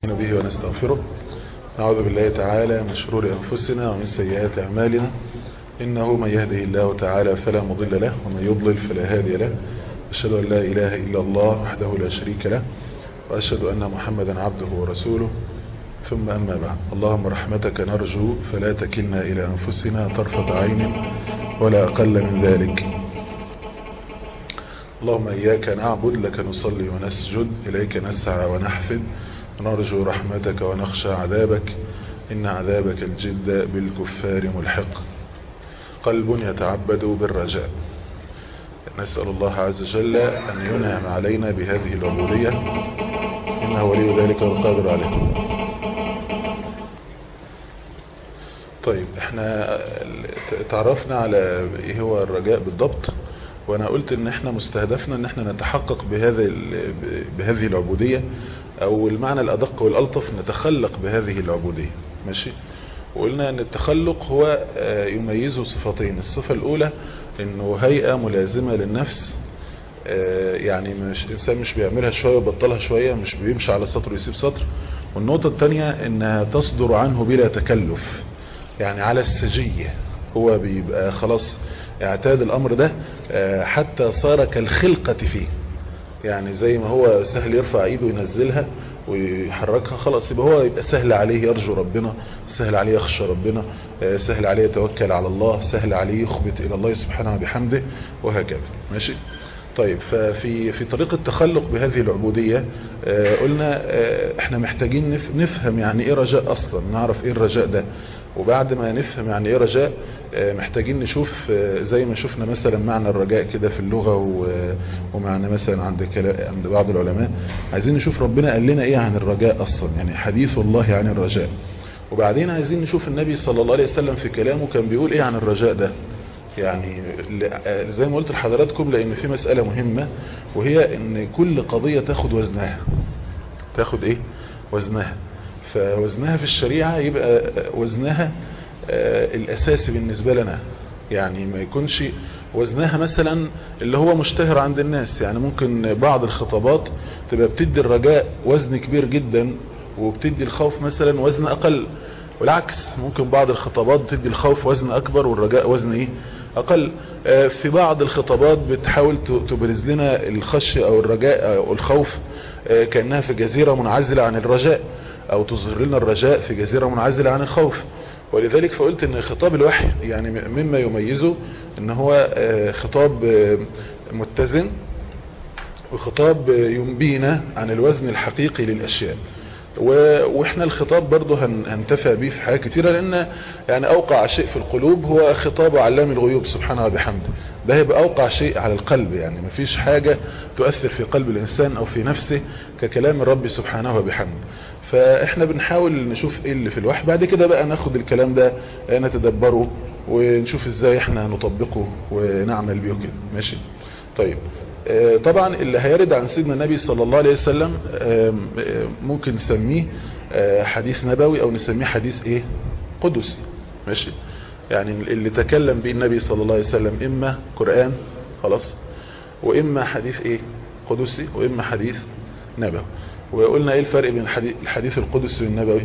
به ونستغفره نعوذ بالله تعالى من شرور أنفسنا ومن سيئات أعمالنا إنه من يهده الله تعالى فلا مضل له ومن يضلل فلا هادي له أشهد أن لا إله إلا الله وحده لا شريك له وأشهد أن محمدا عبده ورسوله ثم أما بعد اللهم رحمتك نرجو فلا تكلنا إلى أنفسنا طرفة عين ولا أقل من ذلك اللهم إياك نعبد لك نصلي ونسجد إليك نسعى ونحفد نرجو رحمتك ونخشى عذابك إن عذابك الجد بالكفار ملحق قلب يتعبد بالرجاء نسأل الله عز وجل أن ينعم علينا بهذه العبودية إنه ولي ذلك والقادر عليه طيب احنا تعرفنا على ايه هو الرجاء بالضبط وانا قلت ان احنا مستهدفنا ان احنا نتحقق بهذا بهذه العبودية او المعنى الادق والالطف نتخلق بهذه العبودية ماشي وقلنا ان التخلق هو يميزه صفتين الصفة الاولى انه هيئة ملازمة للنفس يعني مش انسان مش بيعملها شوية وبطلها شوية مش بيمشي على سطر ويسيب سطر والنقطة الثانية انها تصدر عنه بلا تكلف يعني على السجية هو بيبقى خلاص اعتاد الامر ده حتى صار كالخلقة فيه يعني زي ما هو سهل يرفع ايده وينزلها ويحركها خلاص يبقى هو يبقى سهل عليه يرجو ربنا سهل عليه يخشى ربنا سهل عليه يتوكل على الله سهل عليه يخبت الى الله سبحانه وبحمده وهكذا ماشي طيب ففي في طريق التخلق بهذه العبودية قلنا احنا محتاجين نفهم يعني ايه رجاء اصلا نعرف ايه الرجاء ده وبعد ما نفهم يعني ايه رجاء محتاجين نشوف زي ما شفنا مثلا معنى الرجاء كده في اللغة ومعنى مثلا عند عند بعض العلماء عايزين نشوف ربنا قال لنا ايه عن الرجاء اصلا يعني حديث الله عن الرجاء وبعدين عايزين نشوف النبي صلى الله عليه وسلم في كلامه كان بيقول ايه عن الرجاء ده يعني زي ما قلت لحضراتكم لان في مسألة مهمة وهي ان كل قضية تاخد وزنها تاخد ايه وزنها فوزنها في الشريعة يبقى وزنها الاساسي بالنسبة لنا يعني ما يكونش وزنها مثلا اللي هو مشتهر عند الناس يعني ممكن بعض الخطابات تبقى بتدي الرجاء وزن كبير جدا وبتدي الخوف مثلا وزن اقل والعكس ممكن بعض الخطابات بتدي الخوف وزن اكبر والرجاء وزن ايه اقل في بعض الخطابات بتحاول تبرز لنا الخشية او الرجاء او الخوف كأنها في جزيرة منعزلة عن الرجاء او تظهر لنا الرجاء في جزيرة منعزلة عن الخوف ولذلك فقلت ان خطاب الوحي يعني مما يميزه ان هو خطاب متزن وخطاب ينبينا عن الوزن الحقيقي للاشياء واحنا الخطاب برضه هنتفع بيه في حاجات كتيرة لان يعني اوقع شيء في القلوب هو خطاب علام الغيوب سبحانه وبحمده ده هيبقى اوقع شيء على القلب يعني مفيش حاجة تؤثر في قلب الانسان او في نفسه ككلام الرب سبحانه وبحمده فاحنا بنحاول نشوف ايه اللي في الوحي بعد كده بقى ناخد الكلام ده نتدبره ونشوف ازاي احنا نطبقه ونعمل بيه كده ماشي طيب طبعا اللي هيرد عن سيدنا النبي صلى الله عليه وسلم ممكن نسميه حديث نبوي او نسميه حديث ايه قدسي ماشي يعني اللي تكلم به النبي صلى الله عليه وسلم اما قرآن خلاص واما حديث ايه قدسي واما حديث نبوي وقلنا ايه الفرق بين الحديث القدسي والنبوي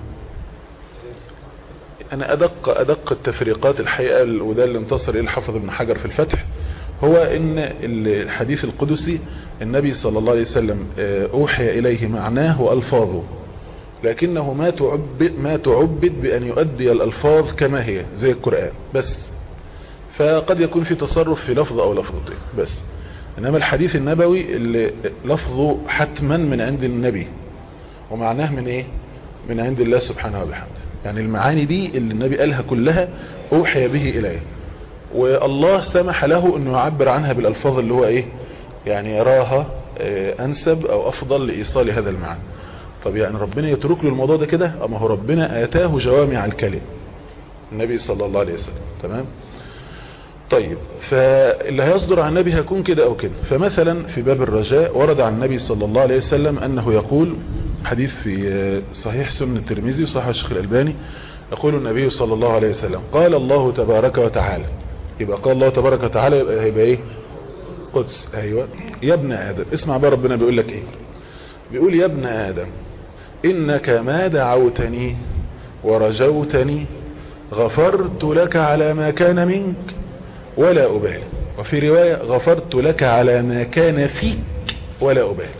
انا ادق ادق التفريقات الحقيقة وده اللي انتصر اليه الحافظ ابن حجر في الفتح هو ان الحديث القدسي النبي صلى الله عليه وسلم اوحي اليه معناه والفاظه لكنه ما تعبد, ما تعبد بان يؤدي الالفاظ كما هي زي القرآن بس فقد يكون في تصرف في لفظ او لفظتين بس انما الحديث النبوي اللي لفظه حتما من عند النبي ومعناه من ايه من عند الله سبحانه وبحمده يعني المعاني دي اللي النبي قالها كلها اوحي به اليه والله سمح له انه يعبر عنها بالالفاظ اللي هو ايه يعني يراها انسب او افضل لايصال هذا المعنى طب يعني ربنا يترك له الموضوع ده كده اما هو ربنا اتاه جوامع الكلم النبي صلى الله عليه وسلم تمام طيب فاللي هيصدر عن النبي هيكون كده او كده فمثلا في باب الرجاء ورد عن النبي صلى الله عليه وسلم انه يقول حديث في صحيح سنن الترمذي وصحيح الشيخ الالباني يقول النبي صلى الله عليه وسلم قال الله تبارك وتعالى يبقى قال الله تبارك وتعالى يبقى, يبقى ايه قدس ايوه يا ابن ادم اسمع بقى ربنا بيقول لك ايه بيقول يا ابن ادم إنك ما دعوتني ورجوتني غفرت لك على ما كان منك ولا أبالي وفي رواية غفرت لك على ما كان فيك ولا أبالي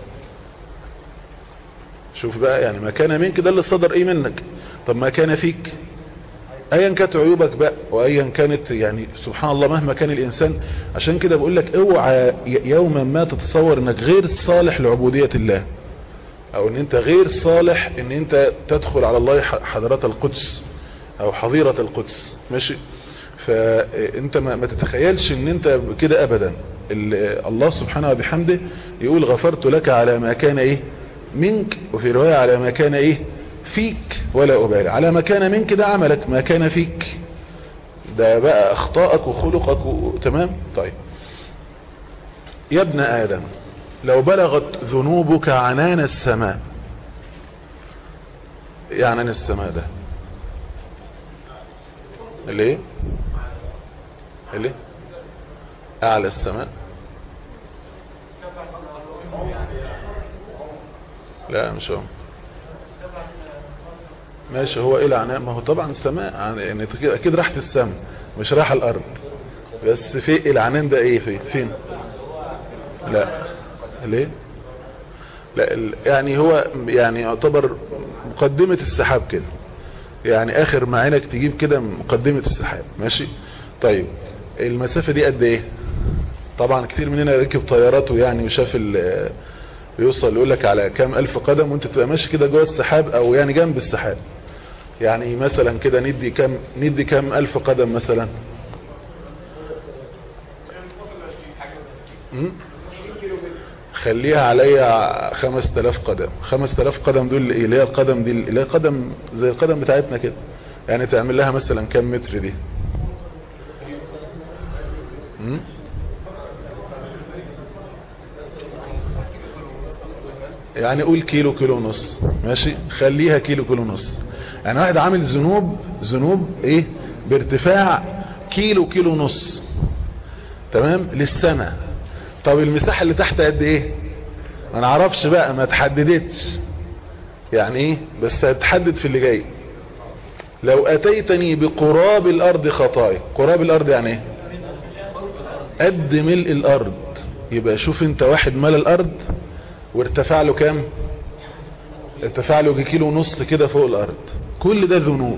شوف بقى يعني ما كان منك ده اللي صدر ايه منك طب ما كان فيك ايا كانت عيوبك بقى وايا كانت يعني سبحان الله مهما كان الانسان عشان كده بقول لك اوعى يوما ما تتصور انك غير صالح لعبودية الله او ان انت غير صالح ان انت تدخل على الله حضرات القدس او حظيرة القدس ماشي فانت ما, ما تتخيلش ان انت كده ابدا الله سبحانه وبحمده يقول غفرت لك على ما كان ايه منك وفي رواية على ما كان ايه فيك ولا أبالي على ما كان منك ده عملك ما كان فيك ده بقى اخطائك وخلقك و... تمام طيب يا ابن آدم لو بلغت ذنوبك عنان السماء ايه عنان السماء ده ليه ليه اعلى السماء لا مش هو ماشي هو ايه العناء ما هو طبعا السماء يعني اكيد راحت السماء مش راح الارض بس في العنان ده ايه في فين لا ليه لا يعني هو يعني يعتبر مقدمة السحاب كده يعني اخر ما عينك تجيب كده مقدمة السحاب ماشي طيب المسافة دي قد ايه طبعا كتير مننا ركب طياراته يعني وشاف بيوصل يقول لك على كام الف قدم وانت تبقى ماشي كده جوه السحاب او يعني جنب السحاب يعني مثلا كده ندي كام ندي كام الف قدم مثلا خليها عليا خمس تلاف قدم خمس تلاف قدم دول ايه اللي هي القدم دي اللي هي قدم زي القدم بتاعتنا كده يعني تعمل لها مثلا كام متر دي م? يعني قول كيلو كيلو ونص ماشي خليها كيلو كيلو ونص يعني واحد عامل ذنوب ذنوب ايه بارتفاع كيلو كيلو ونص تمام للسنة طب المساحة اللي تحت قد ايه ما نعرفش بقى ما تحددتش يعني ايه بس هتحدد في اللي جاي لو اتيتني بقراب الارض خطايا قراب الارض يعني ايه قد ملء الارض يبقى شوف انت واحد ملء الارض وارتفع له كام ارتفع له كيلو ونص كده فوق الارض كل ده ذنوب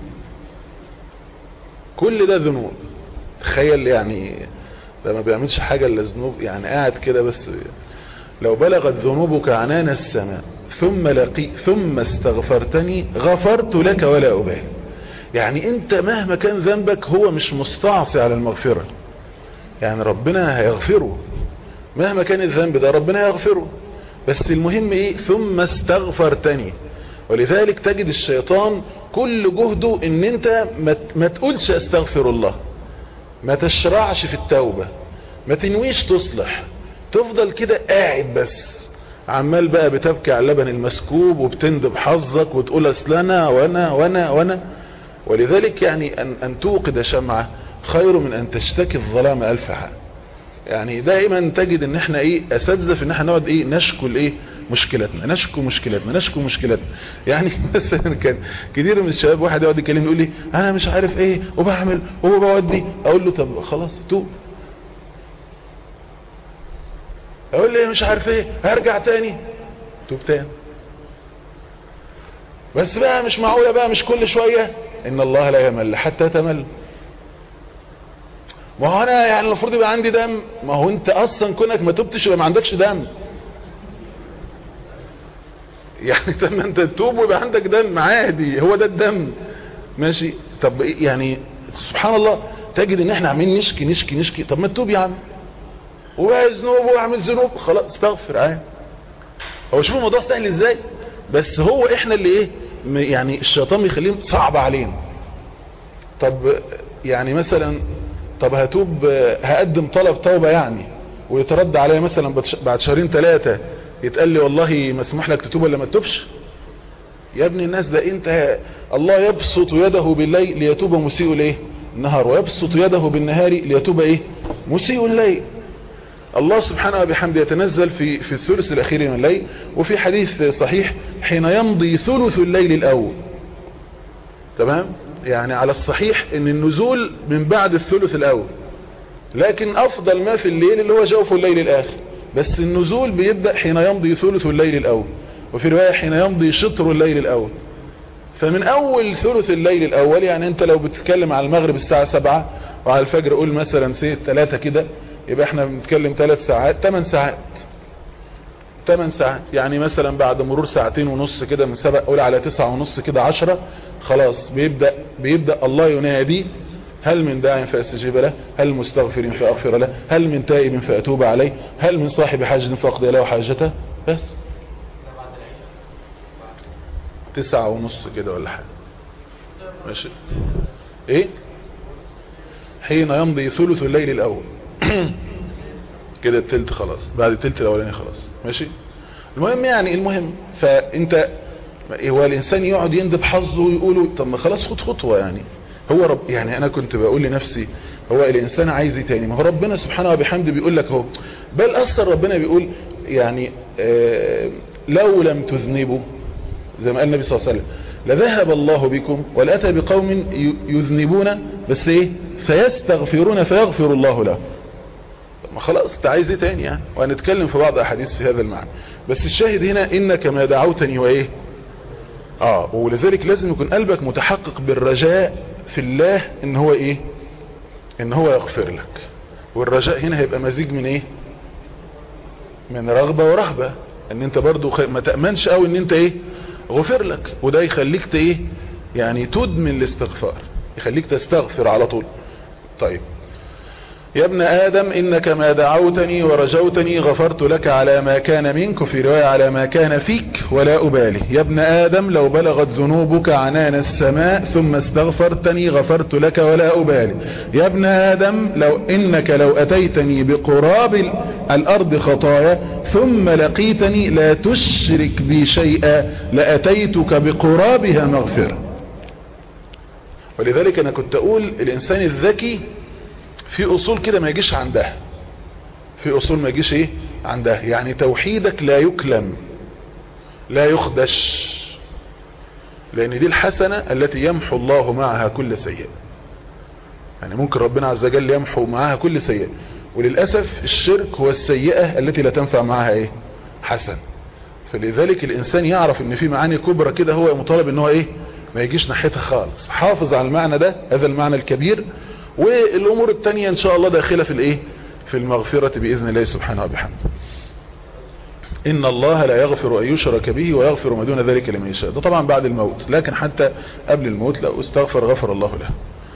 كل ده ذنوب تخيل يعني ده ما بيعملش حاجة الا ذنوب يعني قاعد كده بس لو بلغت ذنوبك عنان السماء ثم لقي ثم استغفرتني غفرت لك ولا أبالي يعني انت مهما كان ذنبك هو مش مستعصي على المغفرة يعني ربنا هيغفره مهما كان الذنب ده ربنا يغفره بس المهم ايه ثم استغفرتني ولذلك تجد الشيطان كل جهده ان انت ما تقولش استغفر الله ما تشرعش في التوبة ما تنويش تصلح تفضل كده قاعد بس عمال بقى بتبكي على اللبن المسكوب وبتندب حظك وتقول اصلنا وانا وانا وانا ولذلك يعني ان, أن توقد شمعة خير من ان تشتكي الظلام الف حال يعني دائما تجد ان احنا ايه اساتذه في ان احنا نقعد ايه نشكو الايه مشكلتنا نشكو مشكلتنا نشكو مشكلتنا يعني مثلا كان كتير من الشباب واحد يقعد يكلمني يقول لي انا مش عارف ايه وبعمل وبودي اقول له طب خلاص توب اقول لي مش عارف ايه هرجع تاني توب تاني بس بقى مش معقوله بقى مش كل شويه ان الله لا يمل حتى تمل ما هو انا يعني المفروض يبقى عندي دم ما هو انت اصلا كونك ما تبتش يبقى ما عندكش دم يعني لما انت تتوب ويبقى عندك دم عادي هو ده الدم ماشي طب يعني سبحان الله تجد ان احنا عاملين نشكي نشكي نشكي طب ما تتوب يا عم وبقى ذنوب واعمل ذنوب خلاص استغفر عادي هو شوف الموضوع سهل ازاي بس هو احنا اللي ايه يعني الشيطان بيخليهم صعب علينا طب يعني مثلا طب هتوب هقدم طلب توبة يعني ويترد عليا مثلا بعد شهرين ثلاثة يتقال لي والله مسموح لك تتوب ولا ما تتوبش يا ابن الناس ده انت الله يبسط يده بالليل ليتوب مسيء الايه النهار ويبسط يده بالنهار ليتوب ايه مسيء الليل الله سبحانه وبحمده يتنزل في في الثلث الأخير من الليل وفي حديث صحيح حين يمضي ثلث الليل الأول تمام يعني على الصحيح ان النزول من بعد الثلث الأول لكن أفضل ما في الليل اللي هو جوف الليل الآخر بس النزول بيبدأ حين يمضي ثلث الليل الأول وفي رواية حين يمضي شطر الليل الأول فمن أول ثلث الليل الأول يعني أنت لو بتتكلم على المغرب الساعة سبعة وعلى الفجر قول مثلا سيد ثلاثة كده يبقى احنا بنتكلم ثلاث ساعات ثمان ساعات ثمان ساعات يعني مثلا بعد مرور ساعتين ونص كده من سبق قول على تسعة ونص كده عشرة خلاص بيبدأ, بيبدأ الله ينادي هل من داع فاستجيب له هل مستغفر فاغفر له هل من تائب فاتوب عليه هل من صاحب حاجة فاقضي له حاجته بس تسعة ونص كده ولا حاجة ماشي ايه حين يمضي ثلث الليل الاول كده التلت خلاص بعد التلت الاولاني خلاص ماشي المهم يعني المهم فانت هو الانسان يقعد يندب حظه ويقوله طب ما خلاص خد خطوة يعني هو رب يعني انا كنت بقول لنفسي هو الانسان عايز ايه تاني ما هو ربنا سبحانه وبحمده بيقول لك هو بل اثر ربنا بيقول يعني آه لو لم تذنبوا زي ما قال النبي صلى الله عليه وسلم لذهب الله بكم ولاتى بقوم يذنبون بس ايه فيستغفرون فيغفر الله له ما خلاص انت عايز ايه تاني يعني وهنتكلم في بعض احاديث في هذا المعنى بس الشاهد هنا انك ما دعوتني وايه اه ولذلك لازم يكون قلبك متحقق بالرجاء في الله ان هو ايه ان هو يغفر لك والرجاء هنا هيبقى مزيج من ايه من رغبة ورهبة ان انت برضو خ... ما تأمنش او ان انت ايه غفر لك وده يخليك ايه يعني تدمن الاستغفار يخليك تستغفر على طول طيب يا ابن آدم إنك ما دعوتني ورجوتني غفرت لك على ما كان منك في رواية على ما كان فيك ولا أبالي يا ابن آدم لو بلغت ذنوبك عنان السماء ثم استغفرتني غفرت لك ولا أبالي يا ابن آدم لو إنك لو أتيتني بقراب الأرض خطايا ثم لقيتني لا تشرك بي شيئا لأتيتك بقرابها مغفرة ولذلك أنا كنت أقول الإنسان الذكي في اصول كده ما يجيش عندها في اصول ما يجيش ايه عندها يعني توحيدك لا يكلم لا يخدش لان دي الحسنة التي يمحو الله معها كل سيئة يعني ممكن ربنا عز وجل يمحو معها كل سيئة وللأسف الشرك هو السيئة التي لا تنفع معها ايه حسن فلذلك الانسان يعرف ان في معاني كبرى كده هو مطالب ان هو ايه ما يجيش ناحيتها خالص حافظ على المعنى ده هذا المعنى الكبير والامور التانية ان شاء الله داخلة في الايه في المغفرة باذن الله سبحانه وبحمده ان الله لا يغفر ان يشرك به ويغفر ما دون ذلك لمن يشاء ده طبعا بعد الموت لكن حتى قبل الموت لو استغفر غفر الله له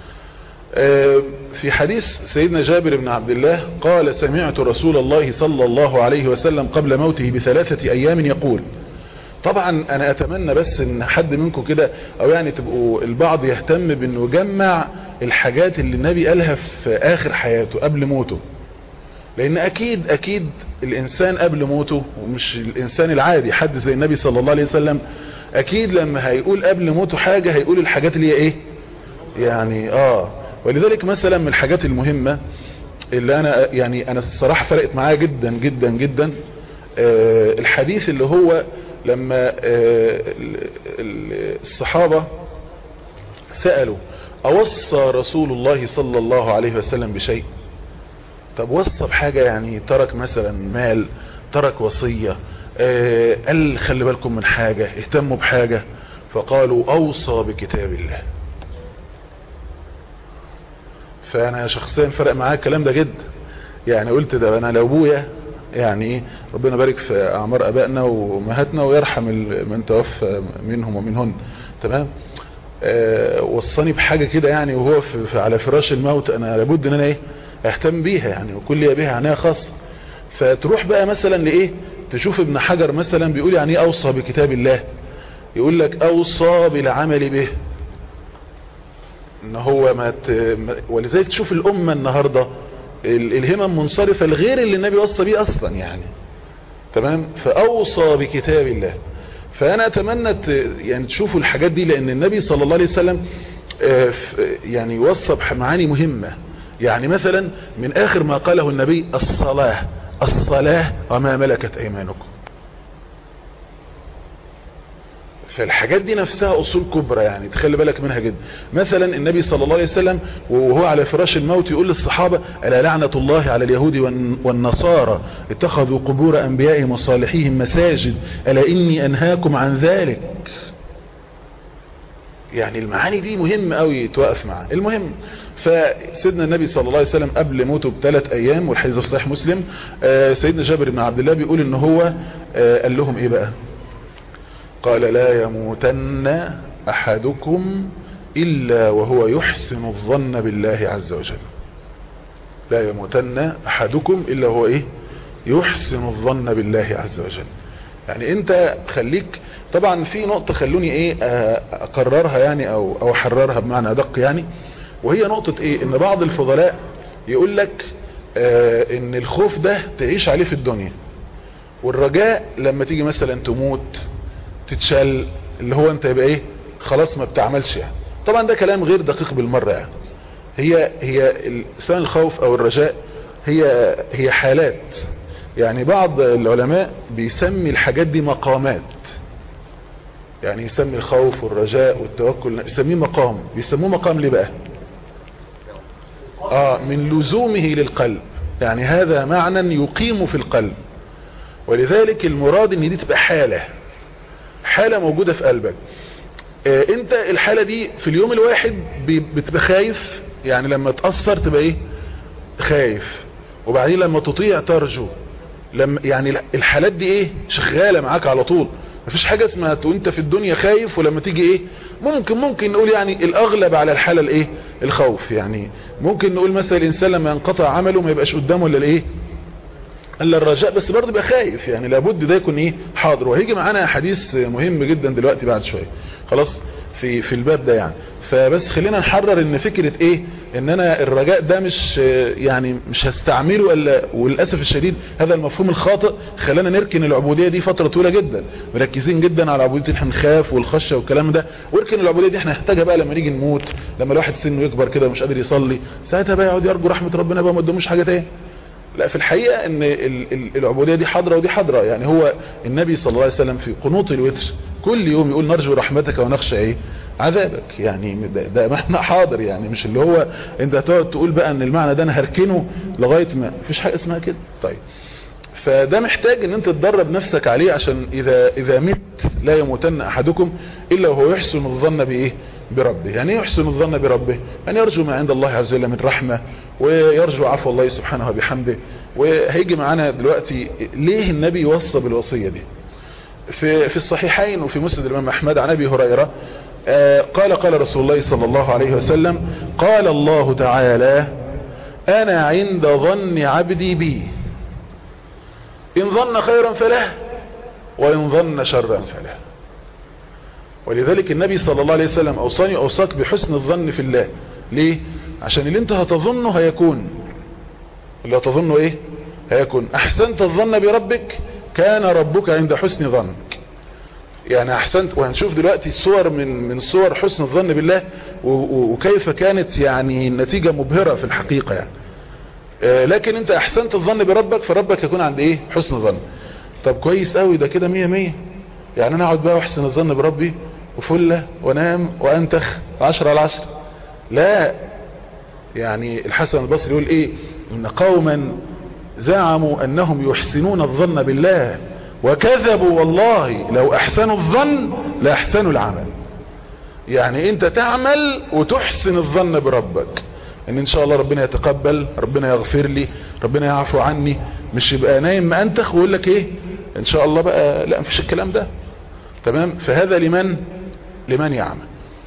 في حديث سيدنا جابر بن عبد الله قال سمعت رسول الله صلى الله عليه وسلم قبل موته بثلاثة ايام يقول طبعا انا اتمنى بس ان حد منكم كده او يعني تبقوا البعض يهتم بانه يجمع الحاجات اللي النبي قالها في اخر حياته قبل موته لان اكيد اكيد الانسان قبل موته ومش الانسان العادي حد زي النبي صلى الله عليه وسلم اكيد لما هيقول قبل موته حاجة هيقول الحاجات اللي هي ايه يعني اه ولذلك مثلا من الحاجات المهمة اللي انا يعني انا الصراحة فرقت معايا جدا جدا جدا آه الحديث اللي هو لما آه الصحابة سألوا أوصى رسول الله صلى الله عليه وسلم بشيء طب وصى بحاجة يعني ترك مثلا مال ترك وصية آه قال خلي بالكم من حاجة اهتموا بحاجة فقالوا أوصى بكتاب الله فأنا شخصيا فرق معايا الكلام ده جدا يعني قلت ده أنا لو ابويا يعني ايه ربنا بارك في اعمار ابائنا وامهاتنا ويرحم من توفى منهم ومنهن تمام آه وصاني بحاجة كده يعني وهو في في على فراش الموت انا لابد ان انا ايه اهتم بيها يعني وكل بيها عناية خاصة فتروح بقى مثلا لايه تشوف ابن حجر مثلا بيقول يعني ايه اوصى بكتاب الله يقول لك اوصى بالعمل به ان هو ما ت... ولذلك تشوف الامة النهاردة الهمم منصرفة لغير اللي النبي وصى بيه اصلا يعني تمام فاوصى بكتاب الله فانا اتمنى يعني تشوفوا الحاجات دي لان النبي صلى الله عليه وسلم يعني وصى بمعاني مهمة يعني مثلا من اخر ما قاله النبي الصلاة الصلاة وما ملكت ايمانكم فالحاجات دي نفسها اصول كبرى يعني تخلي بالك منها جدا مثلا النبي صلى الله عليه وسلم وهو على فراش الموت يقول للصحابة الا لعنة الله على اليهود والنصارى اتخذوا قبور انبيائهم وصالحيهم مساجد الا اني انهاكم عن ذلك يعني المعاني دي مهم قوي توقف معاه المهم فسيدنا النبي صلى الله عليه وسلم قبل موته بثلاث ايام والحديث في صحيح مسلم سيدنا جابر بن عبد الله بيقول ان هو قال لهم ايه بقى قال لا يموتن احدكم الا وهو يحسن الظن بالله عز وجل لا يموتن احدكم الا وهو ايه يحسن الظن بالله عز وجل يعني انت خليك طبعا في نقطة خلوني ايه اقررها يعني او او احررها بمعنى ادق يعني وهي نقطة ايه ان بعض الفضلاء يقول لك اه ان الخوف ده تعيش عليه في الدنيا والرجاء لما تيجي مثلا تموت تتشل اللي هو انت يبقى ايه خلاص ما بتعملش يعني طبعا ده كلام غير دقيق بالمرة يعني هي هي سواء الخوف او الرجاء هي هي حالات يعني بعض العلماء بيسمي الحاجات دي مقامات يعني يسمي الخوف والرجاء والتوكل يسميه مقام بيسموه مقام ليه بقى اه من لزومه للقلب يعني هذا معنى يقيم في القلب ولذلك المراد ان دي تبقى حالة حالة موجودة في قلبك آه انت الحالة دي في اليوم الواحد بتبقى خايف يعني لما تأثر تبقى ايه خايف وبعدين لما تطيع ترجو لما يعني الحالات دي ايه شغالة معاك على طول مفيش حاجة اسمها وانت في الدنيا خايف ولما تيجي ايه ممكن ممكن نقول يعني الاغلب على الحالة الايه الخوف يعني ممكن نقول مثلا الانسان لما ينقطع عمله ما يبقاش قدامه الا الايه الا الرجاء بس برضه يبقى خايف يعني لابد ده يكون ايه حاضر وهيجي معانا حديث مهم جدا دلوقتي بعد شوية خلاص في في الباب ده يعني فبس خلينا نحرر ان فكرة ايه ان انا الرجاء ده مش يعني مش هستعمله الا وللاسف الشديد هذا المفهوم الخاطئ خلانا نركن العبودية دي فترة طويلة جدا مركزين جدا على عبودية احنا نخاف والخشة والكلام ده واركن العبودية دي احنا نحتاجها بقى لما نيجي نموت لما الواحد سنه يكبر كده ومش قادر يصلي ساعتها بقى يقعد يرجو رحمة ربنا بقى ما قداموش حاجة تاني لا في الحقيقة ان العبودية دي حضرة ودي حضرة يعني هو النبي صلى الله عليه وسلم في قنوط الوتر كل يوم يقول نرجو رحمتك ونخشى ايه عذابك يعني ده, ده معنى حاضر يعني مش اللي هو انت هتقعد تقول بقى ان المعنى ده انا هركنه لغاية ما مفيش حاجة اسمها كده طيب فده محتاج ان انت تدرب نفسك عليه عشان اذا اذا مت لا يموتن احدكم الا وهو يحسن الظن بايه بربه يعني يحسن الظن بربه يعني يرجو ما عند الله عز وجل من رحمة ويرجو عفو الله سبحانه وبحمده وهيجي معانا دلوقتي ليه النبي وصى بالوصية دي في في الصحيحين وفي مسند الامام احمد عن ابي هريره قال قال رسول الله صلى الله عليه وسلم قال الله تعالى انا عند ظن عبدي بي ان ظن خيرا فله وان ظن شرا فله ولذلك النبي صلى الله عليه وسلم اوصاني اوصاك بحسن الظن في الله ليه عشان اللي انت هتظنه هيكون اللي هتظنه ايه هيكون احسنت الظن بربك كان ربك عند حسن ظنك يعني احسنت وهنشوف دلوقتي الصور من من صور حسن الظن بالله وكيف كانت يعني النتيجة مبهرة في الحقيقة يعني لكن انت احسنت الظن بربك فربك يكون عند ايه حسن ظن طب كويس قوي ده كده مية مية يعني انا اقعد بقى احسن الظن بربي وفلة وانام وانتخ عشرة على عشرة لا يعني الحسن البصري يقول ايه ان قوما زعموا انهم يحسنون الظن بالله وكذبوا والله لو احسنوا الظن لاحسنوا العمل يعني انت تعمل وتحسن الظن بربك ان ان شاء الله ربنا يتقبل ربنا يغفر لي ربنا يعفو عني مش يبقى نايم ما انتخ ويقول لك ايه ان شاء الله بقى لا مفيش الكلام ده تمام فهذا لمن لمن يعمل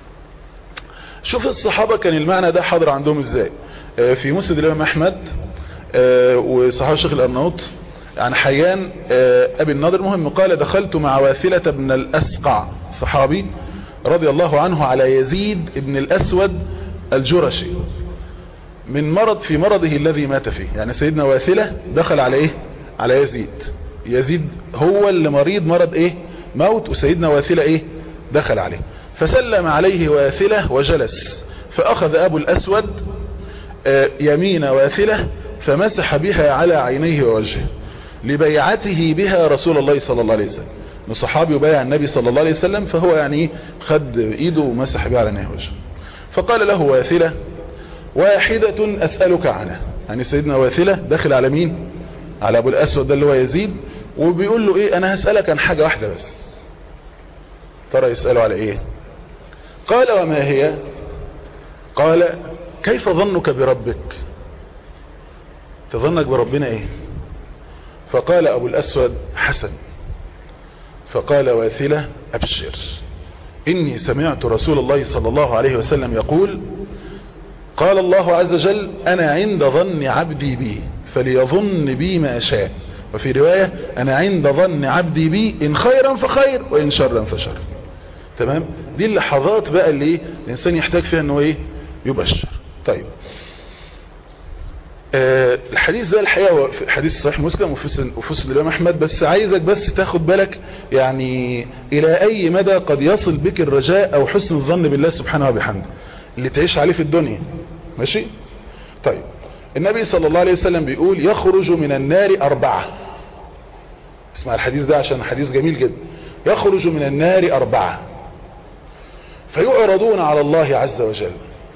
شوف الصحابة كان المعنى ده حاضر عندهم ازاي في مسند الامام احمد وصحابة الشيخ الارناوط عن حيان ابي النضر المهم قال دخلت مع واثلة بن الاسقع صحابي رضي الله عنه على يزيد بن الاسود الجرشي من مرض في مرضه الذي مات فيه يعني سيدنا واثلة دخل على ايه على يزيد يزيد هو اللي مريض مرض ايه موت وسيدنا واثلة ايه دخل عليه فسلم عليه واثلة وجلس فاخذ ابو الاسود يمين واثلة فمسح بها على عينيه ووجهه لبيعته بها رسول الله صلى الله عليه وسلم من صحابي يبايع النبي صلى الله عليه وسلم فهو يعني خد ايده ومسح بها على نهوجه فقال له واثلة واحدة اسألك عنها يعني سيدنا واثلة داخل على مين على ابو الاسود ده اللي هو يزيد وبيقول له ايه انا هسألك عن حاجة واحدة بس ترى يسأله على ايه قال وما هي قال كيف ظنك بربك تظنك بربنا ايه فقال ابو الاسود حسن فقال واثلة ابشر اني سمعت رسول الله صلى الله عليه وسلم يقول قال الله عز وجل انا عند ظن عبدي بي فليظن بي ما شاء وفي رواية انا عند ظن عبدي بي ان خيرا فخير وان شرا فشر تمام دي اللحظات بقى اللي ايه الانسان يحتاج فيها انه ايه يبشر طيب آه الحديث ده الحقيقة هو في حديث صحيح مسلم وفصل الإمام أحمد بس عايزك بس تاخد بالك يعني إلى أي مدى قد يصل بك الرجاء أو حسن الظن بالله سبحانه وبحمده اللي تعيش عليه في الدنيا ماشي طيب النبي صلى الله عليه وسلم بيقول يخرج من النار أربعة اسمع الحديث ده عشان حديث جميل جدا يخرج من النار أربعة فيعرضون على الله عز وجل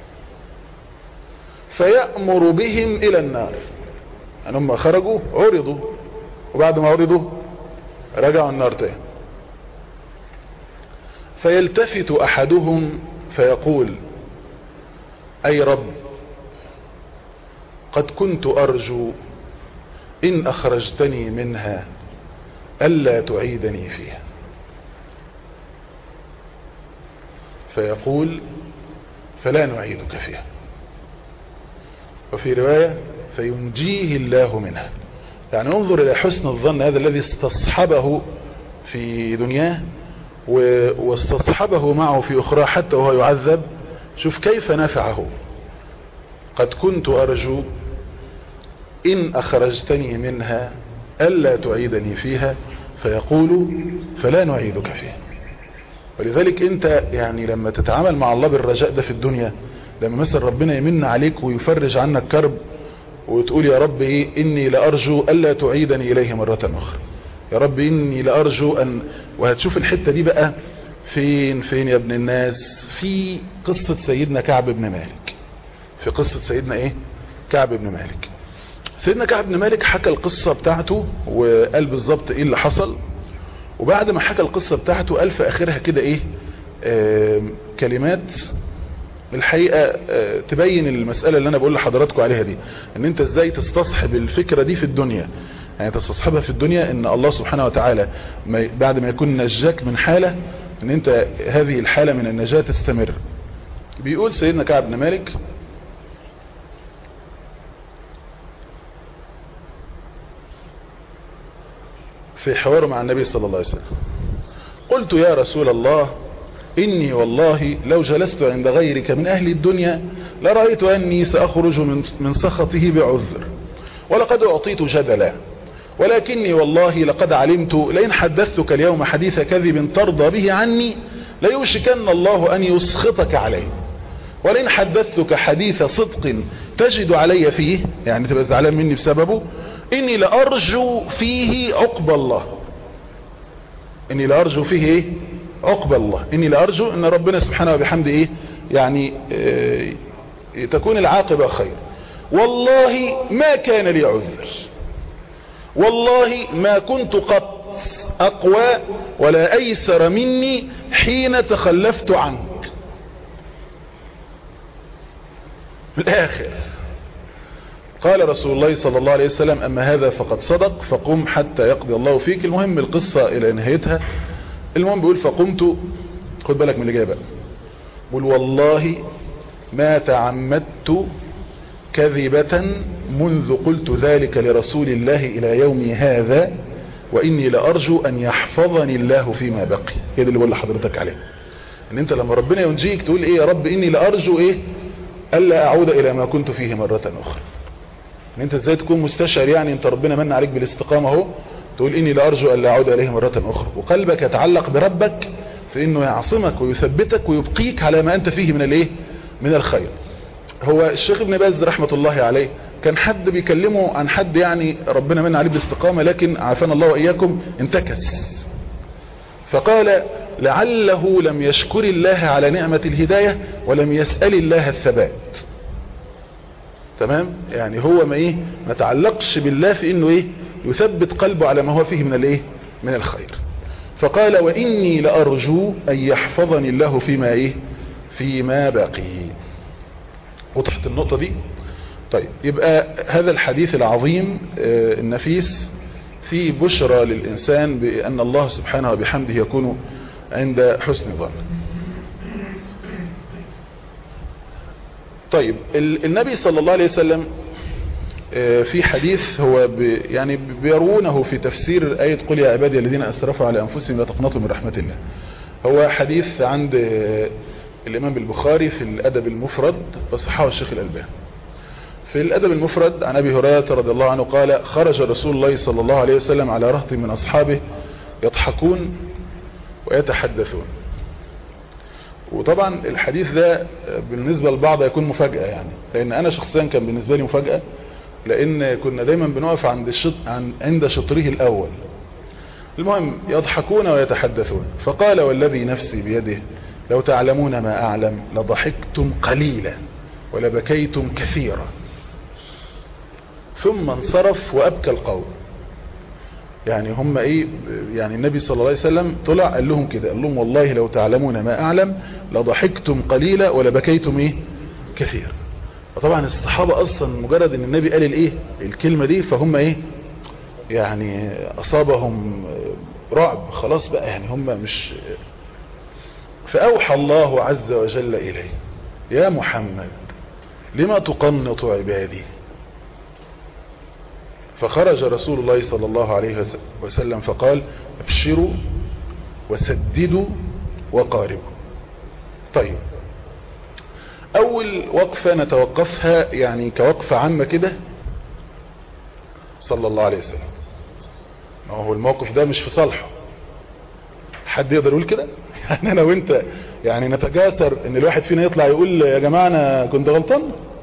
فيأمر بهم إلى النار يعني هم خرجوا عرضوا وبعد ما عرضوا رجعوا النار تاني فيلتفت أحدهم فيقول أي رب قد كنت أرجو إن أخرجتني منها ألا تعيدني فيها فيقول فلا نعيدك فيها وفي رواية فينجيه الله منها يعني انظر إلى حسن الظن هذا الذي استصحبه في دنياه واستصحبه معه في أخرى حتى وهو يعذب شوف كيف نفعه قد كنت أرجو إن أخرجتني منها ألا تعيدني فيها فيقول فلا نعيدك فيها ولذلك انت يعني لما تتعامل مع الله بالرجاء ده في الدنيا لما مثلا ربنا يمن عليك ويفرج عنك كرب وتقول يا رب ايه اني لارجو الا تعيدني اليه مرة اخرى يا رب اني لارجو ان وهتشوف الحتة دي بقى فين فين يا ابن الناس في قصة سيدنا كعب بن مالك في قصة سيدنا ايه كعب بن مالك سيدنا كعب بن مالك حكى القصة بتاعته وقال بالظبط ايه اللي حصل وبعد ما حكى القصة بتاعته قال في اخرها كده ايه آه كلمات الحقيقة آه تبين المسألة اللي انا بقول لحضراتكم عليها دي ان انت ازاي تستصحب الفكرة دي في الدنيا يعني تستصحبها في الدنيا ان الله سبحانه وتعالى ما بعد ما يكون نجاك من حالة ان انت هذه الحالة من النجاة تستمر بيقول سيدنا كعب بن مالك في حواره مع النبي صلى الله عليه وسلم قلت يا رسول الله إني والله لو جلست عند غيرك من أهل الدنيا لرأيت أني سأخرج من, من سخطه بعذر ولقد أعطيت جدلا ولكني والله لقد علمت لئن حدثتك اليوم حديث كذب ترضى به عني ليوشكن الله أن يسخطك عليه ولئن حدثتك حديث صدق تجد علي فيه يعني تبقى زعلان مني بسببه إني لأرجو فيه عقب الله إني لأرجو فيه إيه عقب الله إني لأرجو أن ربنا سبحانه وبحمده إيه يعني إيه تكون العاقبة خير والله ما كان لي عذر والله ما كنت قط أقوى ولا أيسر مني حين تخلفت عنك الآخر قال رسول الله صلى الله عليه وسلم أما هذا فقد صدق فقم حتى يقضي الله فيك المهم القصة إلى نهايتها المهم بيقول فقمت خد بالك من اللي جاي بقى بيقول والله ما تعمدت كذبة منذ قلت ذلك لرسول الله إلى يومي هذا وإني لأرجو أن يحفظني الله فيما بقي هي دي اللي بقول لحضرتك عليه ان انت لما ربنا ينجيك تقول ايه يا رب إني لأرجو ايه ألا أعود إلى ما كنت فيه مرة أخرى ان انت ازاي تكون مستشعر يعني انت ربنا من عليك بالاستقامة اهو تقول اني لارجو الا اعود اليه مرة اخرى وقلبك يتعلق بربك في انه يعصمك ويثبتك ويبقيك على ما انت فيه من الايه من الخير هو الشيخ ابن باز رحمة الله عليه كان حد بيكلمه عن حد يعني ربنا من عليه بالاستقامة لكن عافانا الله وإياكم انتكس فقال لعله لم يشكر الله على نعمة الهداية ولم يسأل الله الثبات تمام يعني هو ما ايه ما تعلقش بالله في انه ايه يثبت قلبه على ما هو فيه من الايه من الخير فقال واني لارجو ان يحفظني الله فيما ايه فيما باقي وضحت النقطة دي طيب يبقى هذا الحديث العظيم النفيس في بشرى للإنسان بأن الله سبحانه وبحمده يكون عند حسن ظن طيب النبي صلى الله عليه وسلم في حديث هو يعني بيرونه في تفسير آية قل يا عبادي الذين أسرفوا على أنفسهم لا تقنطوا من رحمة الله هو حديث عند الإمام البخاري في الأدب المفرد وصححه الشيخ الألباني في الأدب المفرد عن أبي هريرة رضي الله عنه قال خرج رسول الله صلى الله عليه وسلم على رهط من أصحابه يضحكون ويتحدثون وطبعا الحديث ده بالنسبة للبعض يكون مفاجأة يعني لأن أنا شخصيا كان بالنسبة لي مفاجأة لأن كنا دايما بنقف عند الشط عند شطره الأول المهم يضحكون ويتحدثون فقال والذي نفسي بيده لو تعلمون ما أعلم لضحكتم قليلا ولبكيتم كثيرا ثم انصرف وأبكى القوم يعني هم ايه يعني النبي صلى الله عليه وسلم طلع قال لهم كده قال لهم والله لو تعلمون ما اعلم لضحكتم قليلا ولبكيتم ايه كثير وطبعا الصحابة اصلا مجرد ان النبي قال الايه الكلمة دي فهم ايه يعني اصابهم رعب خلاص بقى يعني هم مش فاوحى الله عز وجل اليه يا محمد لما تقنط عبادي فخرج رسول الله صلى الله عليه وسلم فقال ابشروا وسددوا وقاربوا طيب اول وقفة نتوقفها يعني كوقفة عامة كده صلى الله عليه وسلم ما هو الموقف ده مش في صالحه حد يقدر يقول كده يعني انا وانت يعني نتجاسر ان الواحد فينا يطلع يقول يا جماعة انا كنت غلطان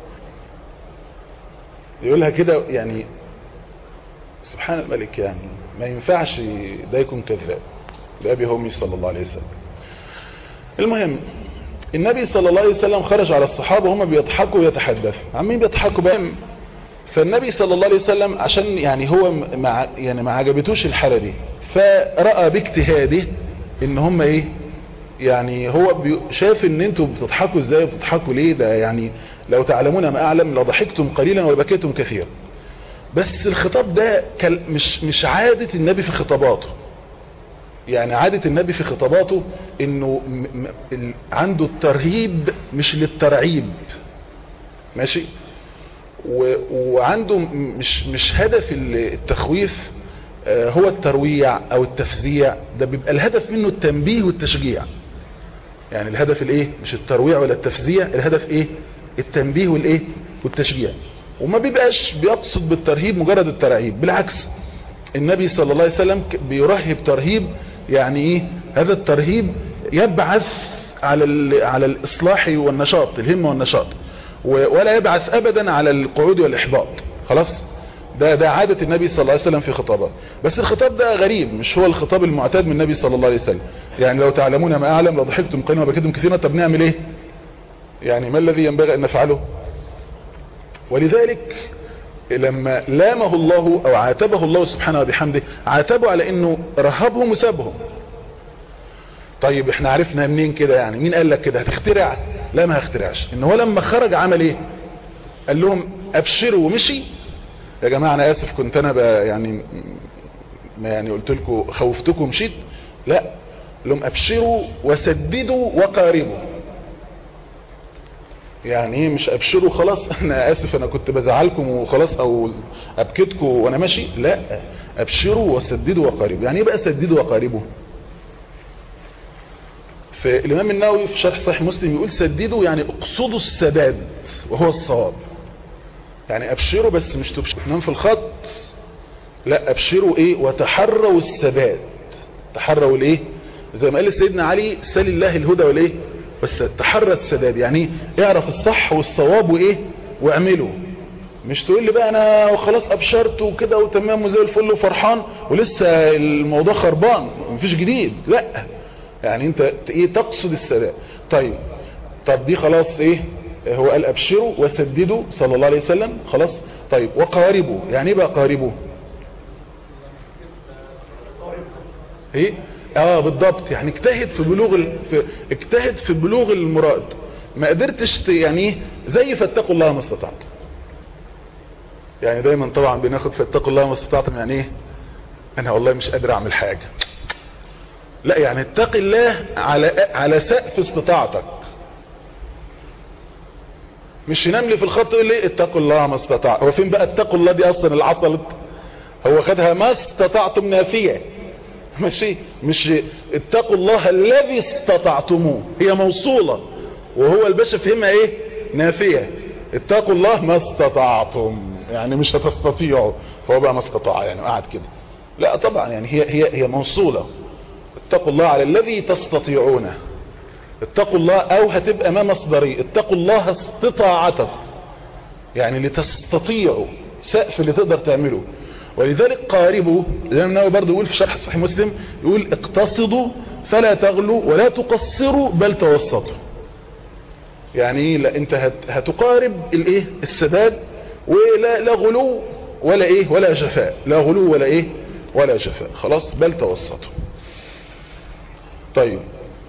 يقولها كده يعني سبحان الملك يعني ما ينفعش ده يكون كذاب لأبي همي صلى الله عليه وسلم المهم النبي صلى الله عليه وسلم خرج على الصحابة هم بيضحكوا ويتحدثوا عمين بيضحكوا بقى فالنبي صلى الله عليه وسلم عشان يعني هو مع يعني ما عجبتوش الحالة دي فرأى باجتهاده ان هم ايه يعني هو شاف ان انتوا بتضحكوا ازاي وبتضحكوا ليه ده يعني لو تعلمون ما اعلم لضحكتم قليلا وبكيتم كثيرا بس الخطاب ده مش مش عادة النبي في خطاباته يعني عادة النبي في خطاباته انه عنده الترهيب مش للترعيب ماشي وعنده مش مش هدف التخويف هو الترويع او التفزيع ده بيبقى الهدف منه التنبيه والتشجيع يعني الهدف الايه مش الترويع ولا التفزيع الهدف ايه التنبيه والايه والتشجيع وما بيبقاش بيقصد بالترهيب مجرد الترعيب بالعكس النبي صلى الله عليه وسلم بيرهب ترهيب يعني ايه هذا الترهيب يبعث على على الاصلاح والنشاط الهمه والنشاط ولا يبعث ابدا على القعود والاحباط خلاص ده ده عادة النبي صلى الله عليه وسلم في خطابات بس الخطاب ده غريب مش هو الخطاب المعتاد من النبي صلى الله عليه وسلم يعني لو تعلمون ما اعلم لضحكتم قليلا وبكيتم كثيرا طب نعمل ايه يعني ما الذي ينبغي ان نفعله ولذلك لما لامه الله او عاتبه الله سبحانه وبحمده عاتبه على انه رهبهم وسابهم طيب احنا عرفنا منين كده يعني مين قال لك كده هتخترع لا ما هخترعش ان هو لما خرج عمل ايه قال لهم ابشروا ومشي يا جماعة انا اسف كنت انا يعني ما يعني قلت لكم خوفتكم مشيت لا لهم ابشروا وسددوا وقاربوا يعني ايه مش ابشروا خلاص انا اسف انا كنت بزعلكم وخلاص او ابكتكم وانا ماشي لا ابشروا وسددوا وقاربوا يعني ايه بقى سددوا وقاربوا فالامام النووي في شرح صحيح مسلم يقول سددوا يعني اقصدوا السداد وهو الصواب يعني ابشروا بس مش تبشروا تنام في الخط لا ابشروا ايه وتحروا الثبات تحروا الايه زي ما قال سيدنا علي سل الله الهدى والايه بس تحرى السداد يعني ايه اعرف الصح والصواب وايه واعمله مش تقول لي بقى انا خلاص ابشرت وكده وتمام وزي الفل وفرحان ولسه الموضوع خربان مفيش جديد لا يعني انت ايه تقصد السداد طيب طب دي خلاص ايه هو قال ابشروا وسددوا صلى الله عليه وسلم خلاص طيب وقاربوا يعني ايه بقى قاربوا ايه اه بالضبط يعني اجتهد في بلوغ ال... في... اجتهد في بلوغ المراد ما قدرتش ت... يعني ايه زي فاتقوا الله ما استطعتم يعني دايما طبعا بناخد فاتقوا الله ما استطعتم يعني ايه انا والله مش قادر اعمل حاجة لا يعني اتق الله على على سقف استطاعتك مش ينام لي في الخط يقول لي اتقوا الله ما استطاع هو فين بقى اتقوا الله دي اصلا اللي حصلت هو خدها ما استطعتم نافيه ماشي مش اتقوا الله الذي استطعتموه هي موصولة وهو الباشا فهمها ايه نافية اتقوا الله ما استطعتم يعني مش هتستطيعوا فهو بقى ما استطاع يعني قاعد كده لا طبعا يعني هي هي هي موصولة اتقوا الله على الذي تستطيعونه اتقوا الله او هتبقى ما مصدري اتقوا الله استطاعتكم يعني لتستطيعوا سقف اللي تقدر تعمله ولذلك قاربوا الامام النووي برضه يقول في شرح صحيح مسلم يقول اقتصدوا فلا تغلوا ولا تقصروا بل توسطوا يعني ايه لا انت هت هتقارب الايه السداد ولا لا غلو ولا ايه ولا جفاء لا غلو ولا ايه ولا جفاء خلاص بل توسطوا طيب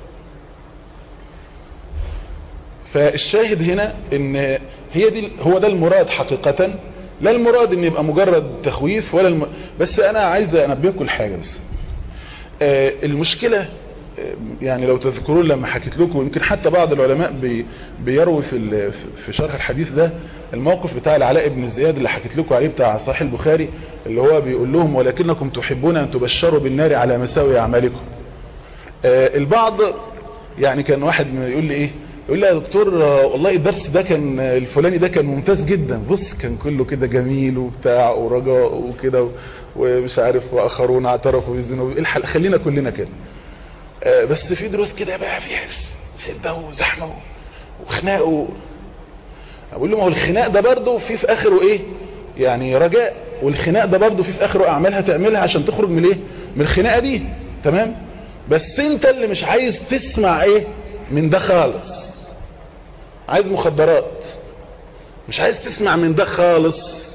فالشاهد هنا ان هي دي هو ده المراد حقيقة لا المراد ان يبقى مجرد تخويف ولا الم... بس انا عايز انبهكم الحاجة بس آه المشكلة آه يعني لو تذكرون لما حكيت لكم يمكن حتى بعض العلماء بي بيروي في في شرح الحديث ده الموقف بتاع العلاء بن زياد اللي حكيت لكم عليه بتاع صحيح البخاري اللي هو بيقول لهم ولكنكم تحبون ان تبشروا بالنار على مساوي اعمالكم آه البعض يعني كان واحد يقول لي ايه يقول لي يا دكتور والله الدرس ده كان الفلاني ده كان ممتاز جدا بص كان كله كده جميل وبتاع ورجاء وكده ومش عارف واخرون اعترفوا بالذنوب الحق خلينا كلنا كده بس في دروس كده بقى فيها شده وزحمه وخناق اقول له ما هو الخناق ده برضه في في اخره ايه يعني رجاء والخناق ده برضه في في اخره اعمال هتعملها عشان تخرج من ايه من الخناقه دي تمام بس انت اللي مش عايز تسمع ايه من ده خالص عايز مخدرات مش عايز تسمع من ده خالص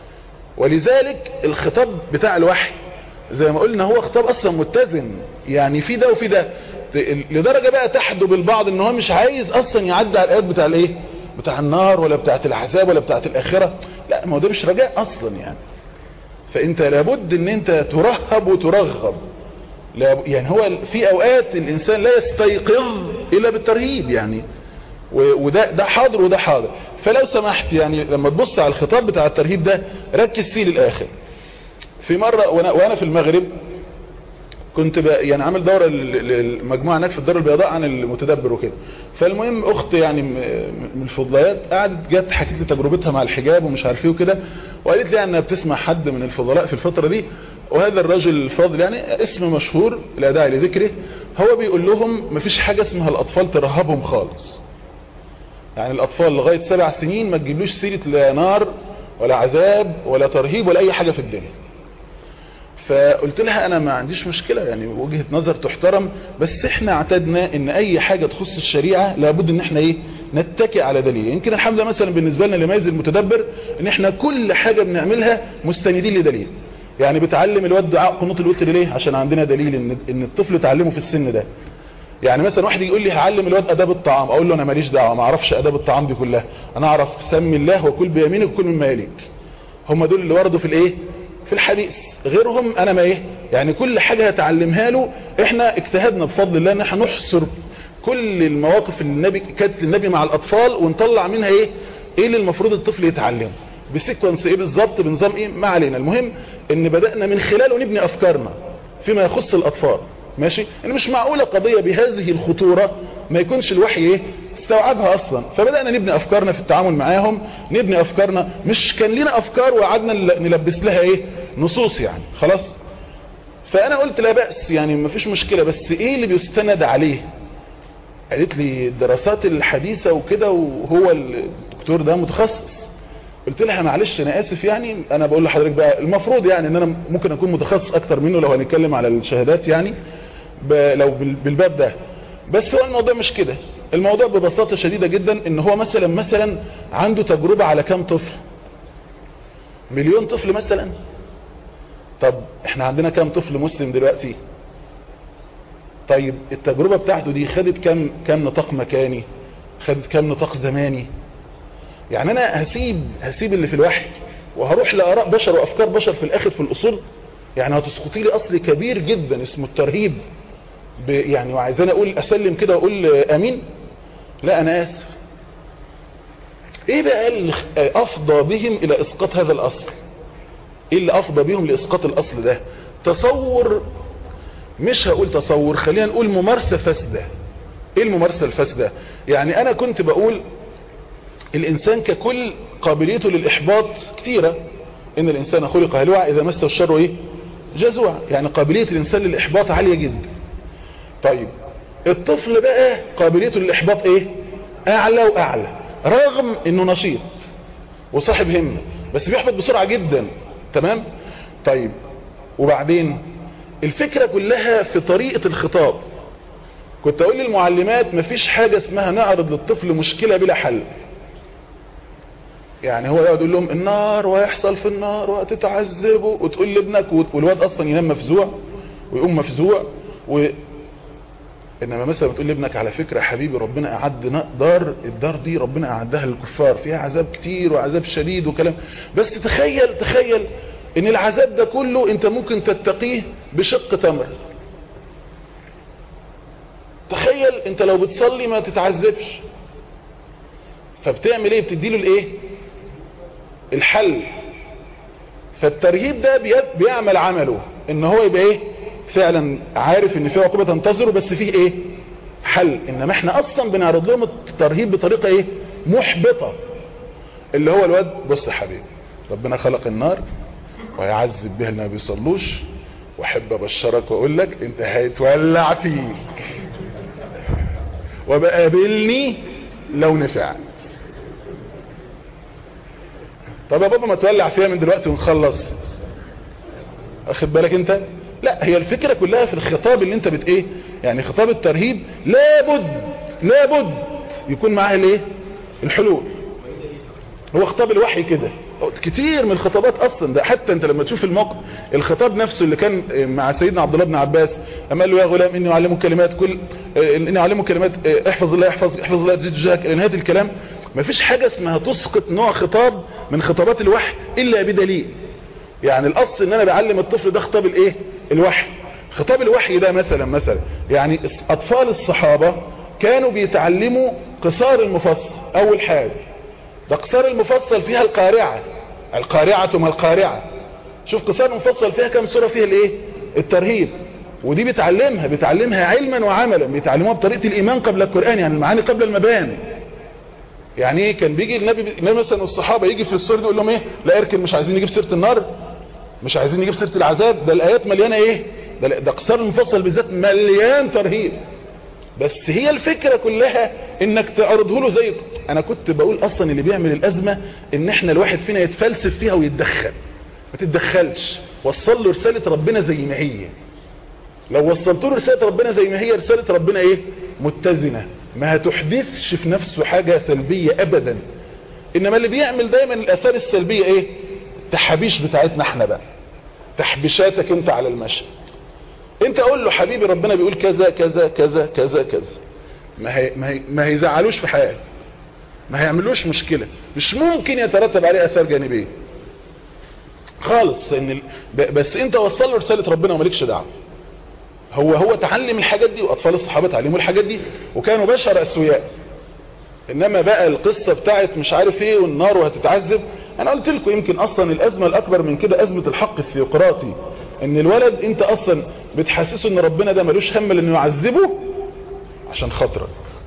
ولذلك الخطاب بتاع الوحي زي ما قلنا هو خطاب اصلا متزن يعني في ده وفي ده لدرجة بقى تحدب البعض ان هو مش عايز اصلا يعدي على الايات بتاع الايه بتاع النار ولا بتاعت العذاب ولا بتاعت الاخرة لا ما هو ده مش رجاء اصلا يعني فانت لابد ان انت ترهب وترغب يعني هو في اوقات الانسان لا يستيقظ الا بالترهيب يعني وده ده حاضر وده حاضر فلو سمحت يعني لما تبص على الخطاب بتاع الترهيب ده ركز فيه للاخر في مرة وانا, وأنا في المغرب كنت يعني عامل دورة للمجموعة هناك في الدار البيضاء عن المتدبر وكده فالمهم اخت يعني من الفضليات قعدت جت حكيت لي تجربتها مع الحجاب ومش عارف ايه وكده وقالت لي انها بتسمع حد من الفضلاء في الفترة دي وهذا الرجل الفاضل يعني اسم مشهور لا داعي لذكره هو بيقول لهم مفيش حاجة اسمها الاطفال ترهبهم خالص يعني الاطفال لغاية سبع سنين ما تجيبلوش سيرة لا نار ولا عذاب ولا ترهيب ولا اي حاجة في الدنيا فقلت لها انا ما عنديش مشكلة يعني وجهة نظر تحترم بس احنا اعتدنا ان اي حاجة تخص الشريعة لابد ان احنا ايه نتكئ على دليل يمكن الحمد لله مثلا بالنسبة لنا لميز المتدبر ان احنا كل حاجة بنعملها مستندين لدليل يعني بتعلم الواد دعاء قنوط الوتر ليه عشان عندنا دليل ان, إن الطفل تعلمه في السن ده يعني مثلا واحد يقول لي هعلم الواد اداب الطعام اقول له انا ماليش دعوه ما اعرفش اداب الطعام دي كلها انا اعرف سمي الله وكل بيمينك وكل مما يليك هم دول اللي وردوا في الايه في الحديث غيرهم انا ما ايه يعني كل حاجة هتعلمها له احنا اجتهدنا بفضل الله ان احنا نحصر كل المواقف اللي النبي كانت النبي مع الاطفال ونطلع منها ايه ايه اللي المفروض الطفل يتعلمه بسيكونس ايه بالظبط بنظام ايه ما علينا المهم ان بدأنا من خلاله نبني افكارنا فيما يخص الاطفال ماشي ان مش معقولة قضية بهذه الخطورة ما يكونش الوحي ايه استوعبها اصلا فبدأنا نبني افكارنا في التعامل معاهم نبني افكارنا مش كان لنا افكار وقعدنا نلبس لها ايه نصوص يعني خلاص فانا قلت لا بأس يعني ما فيش مشكلة بس ايه اللي بيستند عليه قالت لي الدراسات الحديثة وكده وهو الدكتور ده متخصص قلت لها معلش انا اسف يعني انا بقول لحضرتك بقى المفروض يعني ان انا ممكن اكون متخصص اكتر منه لو هنتكلم على الشهادات يعني لو بالباب ده بس هو الموضوع مش كده الموضوع ببساطة شديدة جدا ان هو مثلا مثلا عنده تجربة على كام طفل مليون طفل مثلا طب احنا عندنا كام طفل مسلم دلوقتي طيب التجربة بتاعته دي خدت كام كام نطاق مكاني خدت كام نطاق زماني يعني انا هسيب هسيب اللي في الوحي وهروح لآراء بشر وافكار بشر في الاخر في الاصول يعني هتسقطي لي اصل كبير جدا اسمه الترهيب يعني وعايزاني اقول اسلم كده واقول امين لا انا اسف ايه بقى اللي افضى بهم الى اسقاط هذا الاصل ايه اللي افضى بهم لاسقاط الاصل ده تصور مش هقول تصور خلينا نقول ممارسة فاسدة ايه الممارسة الفاسدة يعني انا كنت بقول الانسان ككل قابليته للاحباط كتيرة ان الانسان خلق هلوعا اذا مسه الشر ايه جزوع يعني قابلية الانسان للاحباط عالية جدا طيب الطفل بقى قابليته للاحباط ايه اعلى واعلى رغم انه نشيط وصاحب همة بس بيحبط بسرعة جدا تمام طيب وبعدين الفكرة كلها في طريقة الخطاب كنت اقول للمعلمات مفيش حاجة اسمها نعرض للطفل مشكلة بلا حل يعني هو يقعد يقول لهم النار ويحصل في النار وهتتعذبوا وتقول لابنك والواد اصلا ينام مفزوع ويقوم مفزوع و... انما مثلا بتقول لابنك على فكرة حبيبي ربنا اعد دار الدار دي ربنا اعدها للكفار فيها عذاب كتير وعذاب شديد وكلام بس تخيل تخيل ان العذاب ده كله انت ممكن تتقيه بشق تمر تخيل انت لو بتصلي ما تتعذبش فبتعمل ايه بتديله الايه الحل فالترهيب ده بيعمل عمله ان هو يبقى ايه فعلا عارف ان في عقوبة تنتظره بس فيه ايه حل انما احنا اصلا بنعرض لهم الترهيب بطريقة ايه محبطة اللي هو الواد بص يا حبيبي ربنا خلق النار ويعذب بها اللي ما بيصلوش واحب ابشرك واقول لك انت هيتولع فيك وبقابلني لو نفعت طب يا بابا ما تولع فيها من دلوقتي ونخلص اخد بالك انت لا هي الفكرة كلها في الخطاب اللي انت بت ايه يعني خطاب الترهيب لابد لابد يكون معاه الايه الحلول هو خطاب الوحي كده كتير من الخطابات اصلا ده حتى انت لما تشوف الموقف الخطاب نفسه اللي كان مع سيدنا عبد الله بن عباس اما قال له يا غلام اني اعلمك كلمات كل اني اعلمك كلمات احفظ الله احفظ احفظ الله تزيد جاك الى نهايه الكلام مفيش حاجه اسمها تسقط نوع خطاب من خطابات الوحي الا بدليل يعني الاصل ان انا بعلم الطفل ده خطاب الايه الوحي خطاب الوحي ده مثلا مثلا يعني اطفال الصحابه كانوا بيتعلموا قصار المفصل اول حاجه ده قصار المفصل فيها القارعة القارعة ما القارعة شوف قصار المفصل فيها كم سورة فيها الايه الترهيب ودي بتعلمها بتعلمها علما وعملا بيتعلموها بطريقة الايمان قبل القرآن يعني المعاني قبل المبان يعني ايه كان بيجي النبي, النبي مثلا والصحابة يجي في السورة دي يقول لهم ايه لا اركن مش عايزين نجيب سيرة النار مش عايزين نجيب سيرة العذاب ده الايات مليانة ايه ده, ده قصار المفصل بالذات مليان ترهيب بس هي الفكرة كلها انك تعرضه له زي انا كنت بقول اصلا اللي بيعمل الازمة ان احنا الواحد فينا يتفلسف فيها ويتدخل ما تتدخلش وصل له رسالة ربنا زي ما هي لو وصلت له رسالة ربنا زي ما هي رسالة ربنا ايه متزنة ما هتحدثش في نفسه حاجة سلبية ابدا انما اللي بيعمل دايما الاثار السلبية ايه التحابيش بتاعتنا احنا بقى تحبيشاتك انت على المشهد انت قول له حبيبي ربنا بيقول كذا كذا كذا كذا كذا ما هي ما, هي ما هيزعلوش في حاجه ما هيعملوش مشكله مش ممكن يترتب عليه اثار جانبيه خالص ان ال... بس انت وصل له رساله ربنا ومالكش دعوه هو هو تعلم الحاجات دي واطفال الصحابه تعلموا الحاجات دي وكانوا بشر اسوياء انما بقى القصه بتاعت مش عارف ايه والنار وهتتعذب انا قلت لكم يمكن اصلا الازمه الاكبر من كده ازمه الحق الثيوقراطي ان الولد انت اصلا بتحسسه ان ربنا ده ملوش هم لانه يعذبه عشان خاطرك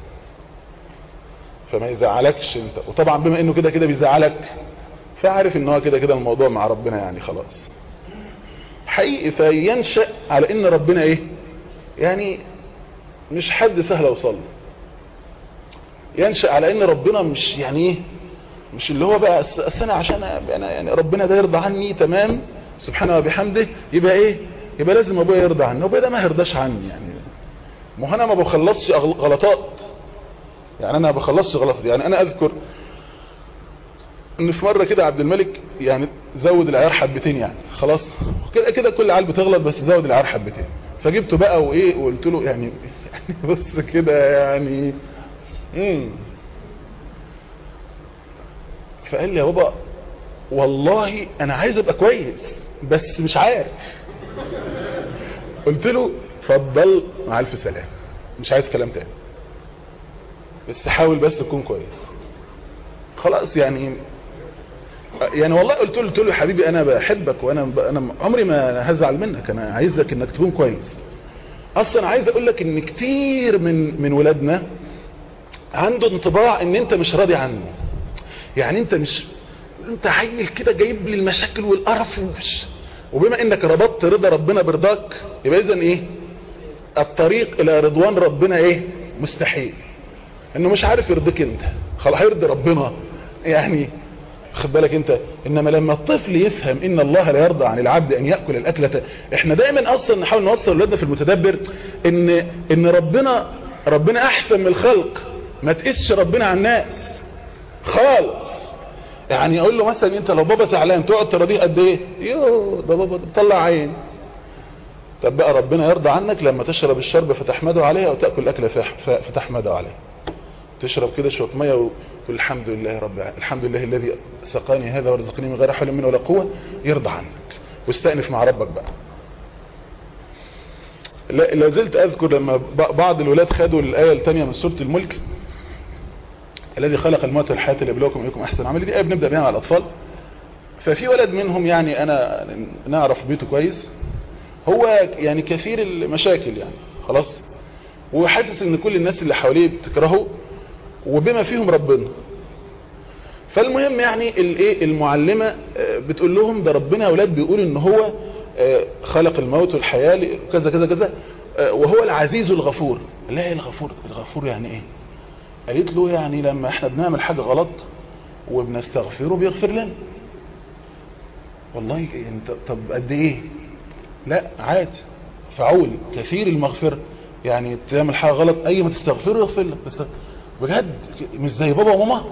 فما يزعلكش انت وطبعا بما انه كده كده بيزعلك فعارف ان هو كده كده الموضوع مع ربنا يعني خلاص حقيقي فينشأ على ان ربنا ايه يعني مش حد سهل اوصل له ينشأ على ان ربنا مش يعني ايه مش اللي هو بقى أس- أصل انا عشان انا يعني ربنا ده يرضى عني تمام سبحانه وبحمده يبقى ايه يبقى لازم ابويا يرضى عني وابويا ده ما يرضاش عني يعني ما هو انا ما بخلصش أغل- غلطات يعني انا ما بخلصش غلطات يعني انا اذكر ان في مره كده عبد الملك يعني زود العيار حبتين يعني خلاص كده كده كل عيال بتغلط بس زود العيار حبتين فجبته بقى وايه وقلت له يعني يعني بص كده يعني امم فقال لي يا بابا والله انا عايز ابقى كويس بس مش عارف قلت له اتفضل مع الف سلامه مش عايز كلام تاني بس حاول بس تكون كويس خلاص يعني يعني والله قلت له قلت له يا حبيبي انا بحبك وانا انا عمري ما هزعل منك انا عايزك انك تكون كويس اصلا عايز اقول لك ان كتير من من ولادنا عنده انطباع ان انت مش راضي عنه يعني انت مش انت عيل كده جايب لي المشاكل والقرف ومش وبما انك ربطت رضا ربنا برضاك يبقى اذا ايه الطريق الى رضوان ربنا ايه مستحيل انه مش عارف يرضيك انت خلاص هيرضي ربنا يعني خد بالك انت انما لما الطفل يفهم ان الله لا يرضى عن العبد ان ياكل الاكله احنا دايما اصلا نحاول نوصل لاولادنا في المتدبر ان ان ربنا ربنا احسن من الخلق ما تقيسش ربنا على الناس خالص يعني اقول له مثلا انت لو بابا زعلان تقعد تراضيه قد ايه يو ده بابا ده بيطلع عين طب بقى ربنا يرضى عنك لما تشرب الشرب فتحمده عليه او تاكل الاكله فتحمده عليه تشرب كده شويه ميه وتقول الحمد لله رب العالمين الحمد لله الذي سقاني هذا ورزقني من غير حول منه ولا قوه يرضى عنك واستأنف مع ربك بقى لا لا زلت اذكر لما بعض الولاد خدوا الايه الثانيه من سوره الملك الذي خلق الموت والحياه ليبلوكم ايكم احسن عمل دي ايه بنبدا بيها مع الاطفال ففي ولد منهم يعني انا نعرف بيته كويس هو يعني كثير المشاكل يعني خلاص وحاسس ان كل الناس اللي حواليه بتكرهه وبما فيهم ربنا فالمهم يعني الايه المعلمه بتقول لهم ده ربنا يا اولاد بيقول ان هو خلق الموت والحياه كذا كذا كذا وهو العزيز الغفور لا ايه الغفور الغفور يعني ايه قالت له يعني لما احنا بنعمل حاجه غلط وبنستغفره بيغفر لنا والله يعني طب قد ايه لا عادي فعول كثير المغفره يعني تعمل حاجه غلط اي ما تستغفره يغفر لك بس بجد مش زي بابا وماما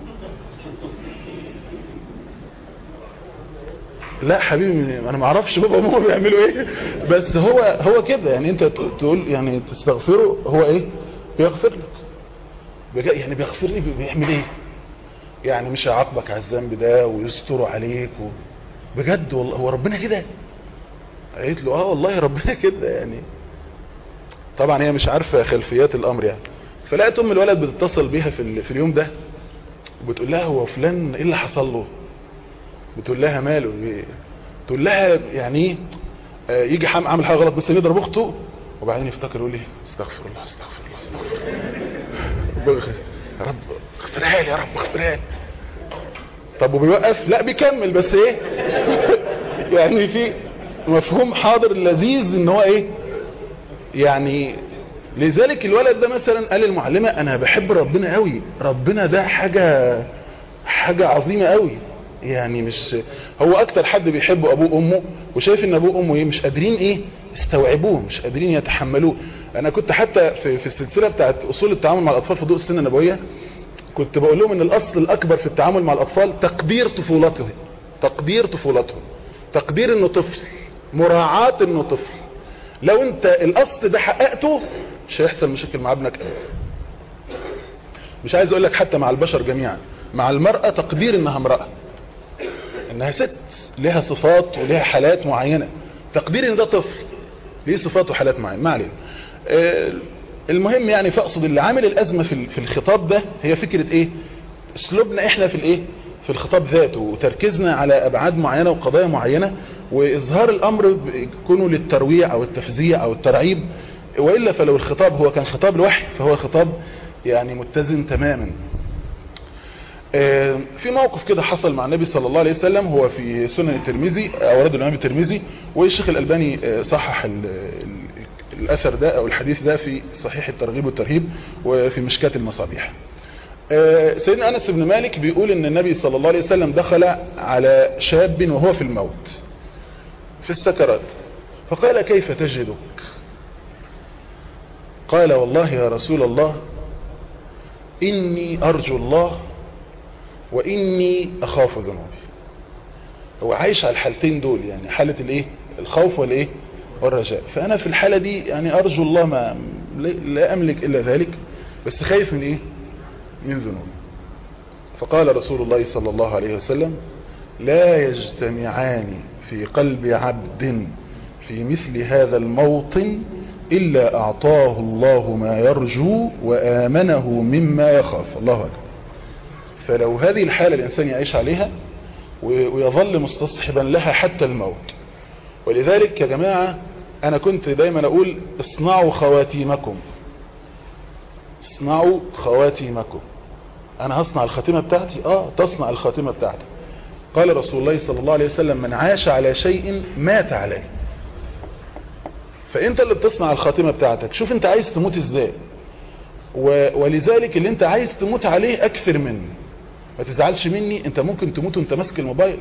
لا حبيبي انا ما اعرفش بابا وماما بيعملوا ايه بس هو هو كده يعني انت تقول يعني تستغفره هو ايه بيغفر لك بجد يعني بيغفر لي بيعمل ايه يعني مش هيعاقبك على الذنب ده ويستر عليك و... بجد والله هو ربنا كده قالت له اه والله ربنا كده يعني طبعا هي مش عارفه خلفيات الامر يعني فلقيت ام الولد بتتصل بيها في, في اليوم ده وبتقول لها هو فلان ايه اللي حصل له بتقول لها ماله إيه؟ تقول لها يعني آه يجي حام عامل حاجه غلط بس يضرب اخته وبعدين يفتكر يقول ايه استغفر الله استغفر الله استغفر الله يا رب اغفرها لي يا رب اغفرها لي طب وبيوقف لا بيكمل بس ايه يعني في مفهوم حاضر لذيذ ان هو ايه يعني لذلك الولد ده مثلا قال للمعلمة انا بحب ربنا قوي ربنا ده حاجة حاجة عظيمة قوي يعني مش هو اكتر حد بيحب ابوه وامه وشايف ان ابوه وامه ايه مش قادرين ايه استوعبوه مش قادرين يتحملوه انا كنت حتى في, في السلسلة بتاعت اصول التعامل مع الاطفال في ضوء السنة النبوية كنت بقول لهم ان الاصل الاكبر في التعامل مع الاطفال تقدير طفولته تقدير طفولته تقدير انه طفل مراعاة انه طفل لو انت الاصل ده حققته مش هيحصل مشاكل مع ابنك ابدا مش عايز اقول لك حتى مع البشر جميعا مع المرأة تقدير انها امرأة انها ست لها صفات ولها حالات معينة تقدير ان ده طفل ليه صفات وحالات معينة ما علينا المهم يعني فاقصد اللي عامل الازمة في في الخطاب ده هي فكرة ايه اسلوبنا احنا في الايه في الخطاب ذاته وتركيزنا على ابعاد معينة وقضايا معينة واظهار الامر يكون للترويع او التفزيع او الترعيب وإلا فلو الخطاب هو كان خطاب الوحي فهو خطاب يعني متزن تماما في موقف كده حصل مع النبي صلى الله عليه وسلم هو في سنن الترمذي أورد الإمام الترمذي والشيخ الألباني صحح الأثر ده أو الحديث ده في صحيح الترغيب والترهيب وفي مشكات المصابيح آه، سيدنا أنس بن مالك بيقول ان النبي صلى الله عليه وسلم دخل على شاب وهو في الموت في السكرات فقال كيف تجدك قال والله يا رسول الله إني أرجو الله وإني أخاف ذنوبي هو عايش على الحالتين دول يعني حالة الايه الخوف والايه والرجاء فأنا في الحالة دي يعني أرجو الله ما لا أملك إلا ذلك بس خايف من إيه من ذنوبي فقال رسول الله صلى الله عليه وسلم لا يجتمعان في قلب عبد في مثل هذا الموطن إلا أعطاه الله ما يرجو وآمنه مما يخاف الله أكبر فلو هذه الحالة الإنسان يعيش عليها ويظل مستصحبا لها حتى الموت ولذلك يا جماعة أنا كنت دايما أقول اصنعوا خواتيمكم اصنعوا خواتيمكم أنا هصنع الخاتمة بتاعتي آه تصنع الخاتمة بتاعتك قال رسول الله صلى الله عليه وسلم من عاش على شيء مات عليه فانت اللي بتصنع الخاتمة بتاعتك شوف انت عايز تموت ازاي ولذلك اللي انت عايز تموت عليه اكثر مني ما تزعلش مني انت ممكن تموت وانت ماسك الموبايل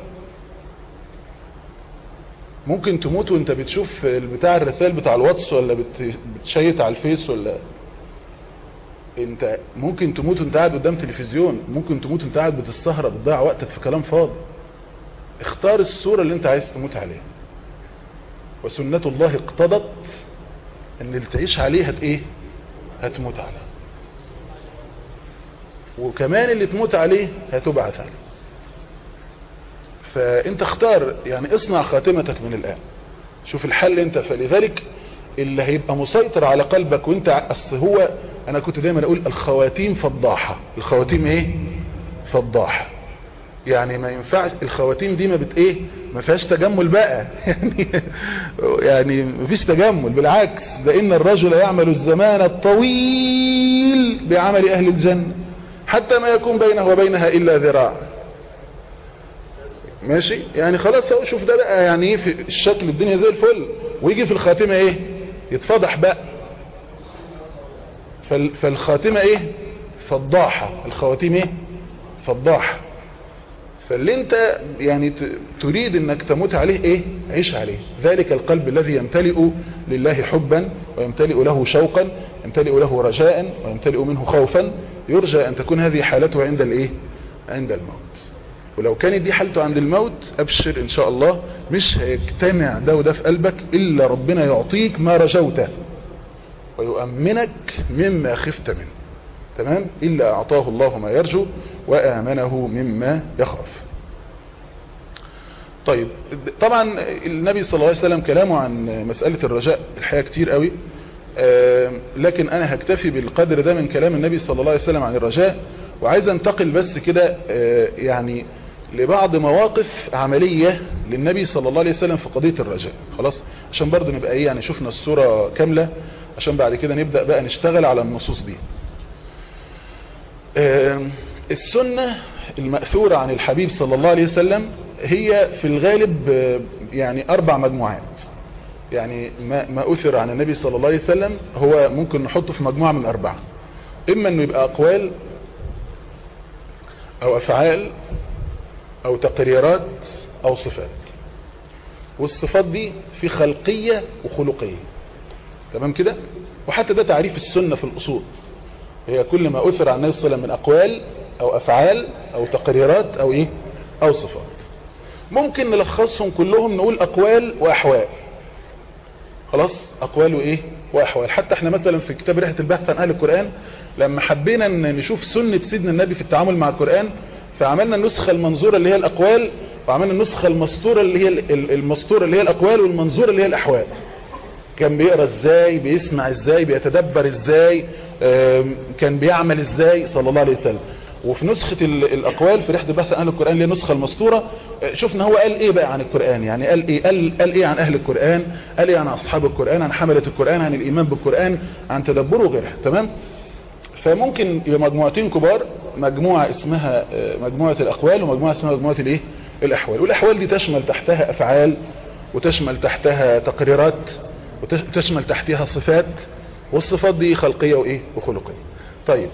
ممكن تموت وانت بتشوف بتاع الرسائل بتاع الواتس ولا بتشيت على الفيس ولا انت ممكن تموت وانت قاعد قدام تلفزيون ممكن تموت وانت قاعد بتسهر بتضيع وقتك في كلام فاضي اختار الصورة اللي انت عايز تموت عليها وسنة الله اقتضت ان اللي تعيش عليه هت ايه هتموت عليه وكمان اللي تموت عليه هتبعث عليه فانت اختار يعني اصنع خاتمتك من الان شوف الحل انت فلذلك اللي هيبقى مسيطر على قلبك وانت اصل هو انا كنت دايما اقول الخواتيم فضاحة الخواتيم ايه فضاحة يعني ما ينفعش الخواتيم دي ما بت ايه ما فيهاش تجمل بقى يعني يعني ما فيش تجمل بالعكس ده ان الرجل يعمل الزمان الطويل بعمل اهل الجنة حتى ما يكون بينه وبينها الا ذراع ماشي يعني خلاص شوف ده بقى يعني ايه في الشكل الدنيا زي الفل ويجي في الخاتمة ايه يتفضح بقى فالخاتمة ايه فضاحة الخواتيم ايه فضاحة فاللي انت يعني تريد انك تموت عليه ايه عيش عليه ذلك القلب الذي يمتلئ لله حبا ويمتلئ له شوقا يمتلئ له رجاء ويمتلئ منه خوفا يرجى ان تكون هذه حالته عند الايه عند الموت ولو كانت دي حالته عند الموت ابشر ان شاء الله مش هيجتمع ده وده في قلبك الا ربنا يعطيك ما رجوته ويؤمنك مما خفت منه تمام إلا أعطاه الله ما يرجو وآمنه مما يخاف طيب طبعا النبي صلى الله عليه وسلم كلامه عن مسألة الرجاء الحقيقة كتير قوي لكن أنا هكتفي بالقدر ده من كلام النبي صلى الله عليه وسلم عن الرجاء وعايز انتقل بس كده يعني لبعض مواقف عملية للنبي صلى الله عليه وسلم في قضية الرجاء خلاص عشان برضه نبقى ايه يعني شفنا الصورة كاملة عشان بعد كده نبدأ بقى نشتغل على النصوص دي السنة المأثورة عن الحبيب صلى الله عليه وسلم هي في الغالب يعني أربع مجموعات يعني ما, ما أثر عن النبي صلى الله عليه وسلم هو ممكن نحطه في مجموعة من أربعة إما أنه يبقى أقوال أو أفعال أو تقريرات أو صفات والصفات دي في خلقية وخلقية تمام كده وحتى ده تعريف السنة في الأصول هي كل ما أثر عن النبي صلى الله عليه وسلم من أقوال أو أفعال أو تقريرات أو إيه أو صفات ممكن نلخصهم كلهم نقول أقوال وأحوال خلاص أقوال وإيه وأحوال حتى احنا مثلا في كتاب رحلة البحث عن أهل القرآن لما حبينا نشوف سنة سيدنا النبي في التعامل مع القرآن فعملنا النسخة المنظورة اللي هي الأقوال وعملنا النسخة المسطورة اللي هي المسطورة اللي هي الأقوال والمنظورة اللي هي الأحوال كان بيقرأ ازاي بيسمع ازاي بيتدبر ازاي كان بيعمل ازاي صلى الله عليه وسلم وفي نسخة الأقوال في رحلة بحث عن أهل القرآن اللي هي النسخة المسطورة شفنا هو قال ايه بقى عن القرآن يعني قال ايه قال, قال ايه عن أهل القرآن قال ايه عن أصحاب القرآن عن حملة القرآن عن الإيمان بالقرآن عن تدبره وغيرها تمام فممكن يبقى مجموعتين كبار مجموعة اسمها مجموعة الأقوال ومجموعة اسمها مجموعة الايه الأحوال والأحوال دي تشمل تحتها أفعال وتشمل تحتها تقريرات وتشمل تحتها صفات والصفات دي خلقية وايه وخلقية طيب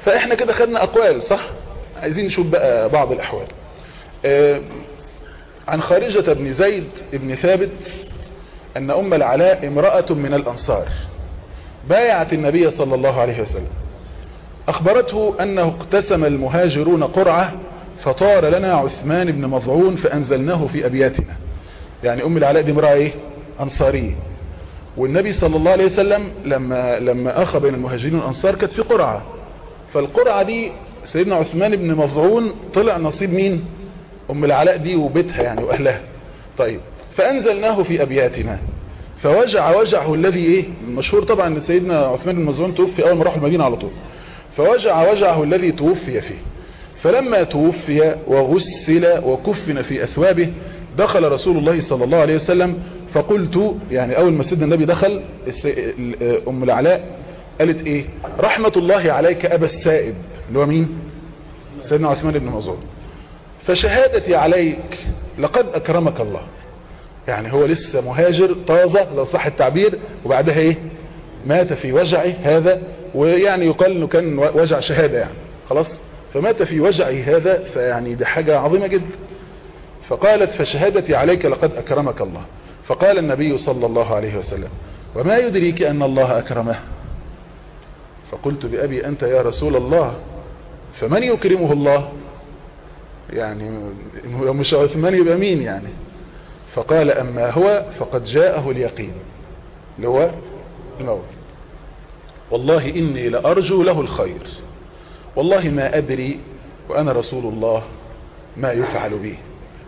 فاحنا كده خدنا اقوال صح عايزين نشوف بقى بعض الاحوال آه عن خارجة بن زيد بن ثابت ان ام العلاء امرأة من الانصار بايعت النبي صلى الله عليه وسلم اخبرته انه اقتسم المهاجرون قرعة فطار لنا عثمان بن مضعون فانزلناه في ابياتنا يعني ام العلاء دي امرأة ايه انصارية والنبي صلى الله عليه وسلم لما لما اخى بين المهاجرين والانصار كانت في قرعة فالقرعة دي سيدنا عثمان بن مضعون طلع نصيب مين ام العلاء دي وبيتها يعني واهلها طيب فانزلناه في ابياتنا فوجع وجعه الذي ايه المشهور طبعا ان سيدنا عثمان بن مضعون توفي اول ما راح المدينه على طول فوجع وجعه الذي توفي فيه فلما توفي وغسل وكفن في اثوابه دخل رسول الله صلى الله عليه وسلم فقلت يعني اول ما سيدنا النبي دخل ام العلاء قالت ايه رحمة الله عليك ابا السائب اللي هو مين سيدنا عثمان بن مظعون فشهادتي عليك لقد اكرمك الله يعني هو لسه مهاجر طازة لو صح التعبير وبعدها ايه مات في وجعه هذا ويعني يقال انه كان وجع شهادة يعني خلاص فمات في وجعه هذا فيعني دي حاجة عظيمة جدا فقالت فشهادتي عليك لقد اكرمك الله فقال النبي صلى الله عليه وسلم وما يدريك ان الله اكرمه فقلت بأبي أنت يا رسول الله فمن يكرمه الله يعني مش عثمان يبقى مين يعني فقال أما هو فقد جاءه اليقين اللي هو الموت والله إني لأرجو له الخير والله ما أدري وأنا رسول الله ما يفعل به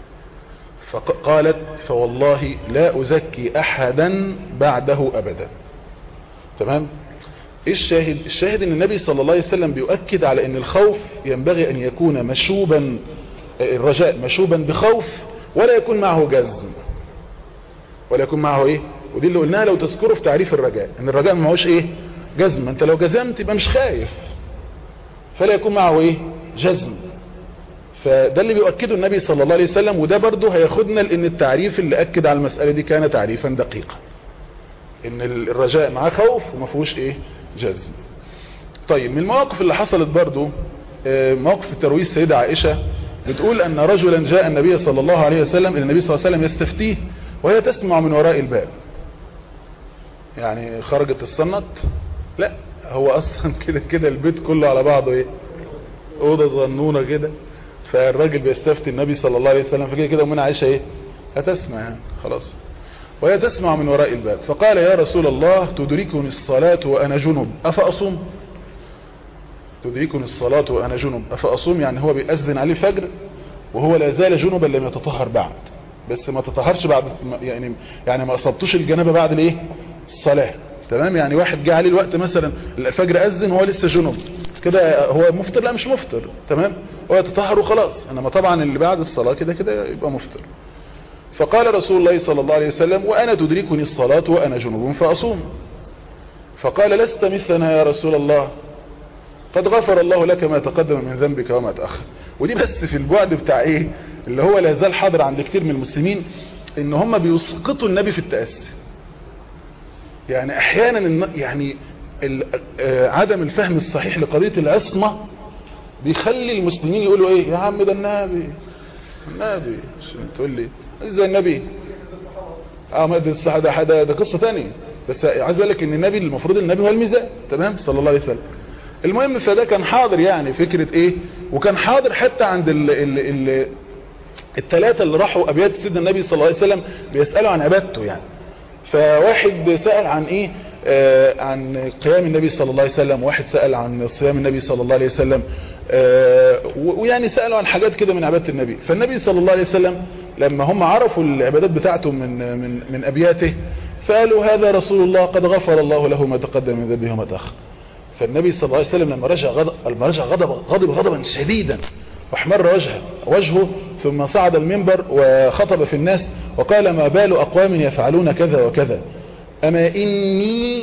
فقالت فوالله لا أزكي أحدا بعده أبدا تمام ايه الشاهد الشاهد ان النبي صلى الله عليه وسلم بيؤكد على ان الخوف ينبغي ان يكون مشوبا الرجاء مشوبا بخوف ولا يكون معه جزم ولا يكون معه ايه ودي اللي قلناها لو تذكروا في تعريف الرجاء ان الرجاء ما هوش ايه جزم انت لو جزمت يبقى مش خايف فلا يكون معه ايه جزم فده اللي بيؤكده النبي صلى الله عليه وسلم وده برضه هياخدنا لان التعريف اللي اكد على المسألة دي كان تعريفا دقيقا ان الرجاء معاه خوف وما فيهوش ايه جزم طيب من المواقف اللي حصلت برضو موقف الترويج السيدة عائشة بتقول ان رجلا جاء النبي صلى الله عليه وسلم الى النبي صلى الله عليه وسلم يستفتيه وهي تسمع من وراء الباب يعني خرجت الصنت لا هو اصلا كده كده البيت كله على بعضه ايه اوضه صغنونه كده فالراجل بيستفتي النبي صلى الله عليه وسلم فكده كده ومن عائشه ايه هتسمع يعني خلاص وهي تسمع من وراء الباب فقال يا رسول الله تدركني الصلاة وأنا جنب أفأصوم تدركني الصلاة وأنا جنب أفأصوم يعني هو بيأذن عليه الفجر وهو لا زال جنبا لم يتطهر بعد بس ما تطهرش بعد يعني يعني ما أصبتوش الجنابة بعد الايه الصلاة تمام يعني واحد جه عليه الوقت مثلا الفجر أذن وهو لسه جنب كده هو مفطر لا مش مفطر تمام هو يتطهر وخلاص انما طبعا اللي بعد الصلاة كده كده يبقى مفطر فقال رسول الله صلى الله عليه وسلم وأنا تدركني الصلاة وأنا جنوب فأصوم فقال لست مثلنا يا رسول الله قد غفر الله لك ما تقدم من ذنبك وما تأخر ودي بس في البعد بتاع ايه اللي هو لا زال حاضر عند كتير من المسلمين ان هم بيسقطوا النبي في التأسي يعني احيانا يعني عدم الفهم الصحيح لقضية العصمة بيخلي المسلمين يقولوا ايه يا عم ده النبي النبي عشان تقول لي زي النبي اه ما ده الصحة ده, ده, ده قصة تانية بس عايز اقول لك ان النبي المفروض النبي هو الميزان تمام صلى الله عليه وسلم المهم فده كان حاضر يعني فكرة ايه وكان حاضر حتى عند ال ال ال الثلاثة اللي راحوا ابيات سيدنا النبي صلى الله عليه وسلم بيسألوا عن عبادته يعني فواحد سأل عن ايه آه عن قيام النبي صلى الله عليه وسلم واحد سأل عن صيام النبي صلى الله عليه وسلم آه ويعني سألوا عن حاجات كده من عبادة النبي فالنبي صلى الله عليه وسلم لما هم عرفوا العبادات بتاعته من, من, من أبياته فقالوا هذا رسول الله قد غفر الله له ما تقدم من ذنبه وما تأخر فالنبي صلى الله عليه وسلم لما رجع غضب, لما رجع غضب, غضب غضبا شديدا واحمر وجهه وجهه ثم صعد المنبر وخطب في الناس وقال ما بال أقوام يفعلون كذا وكذا أما إني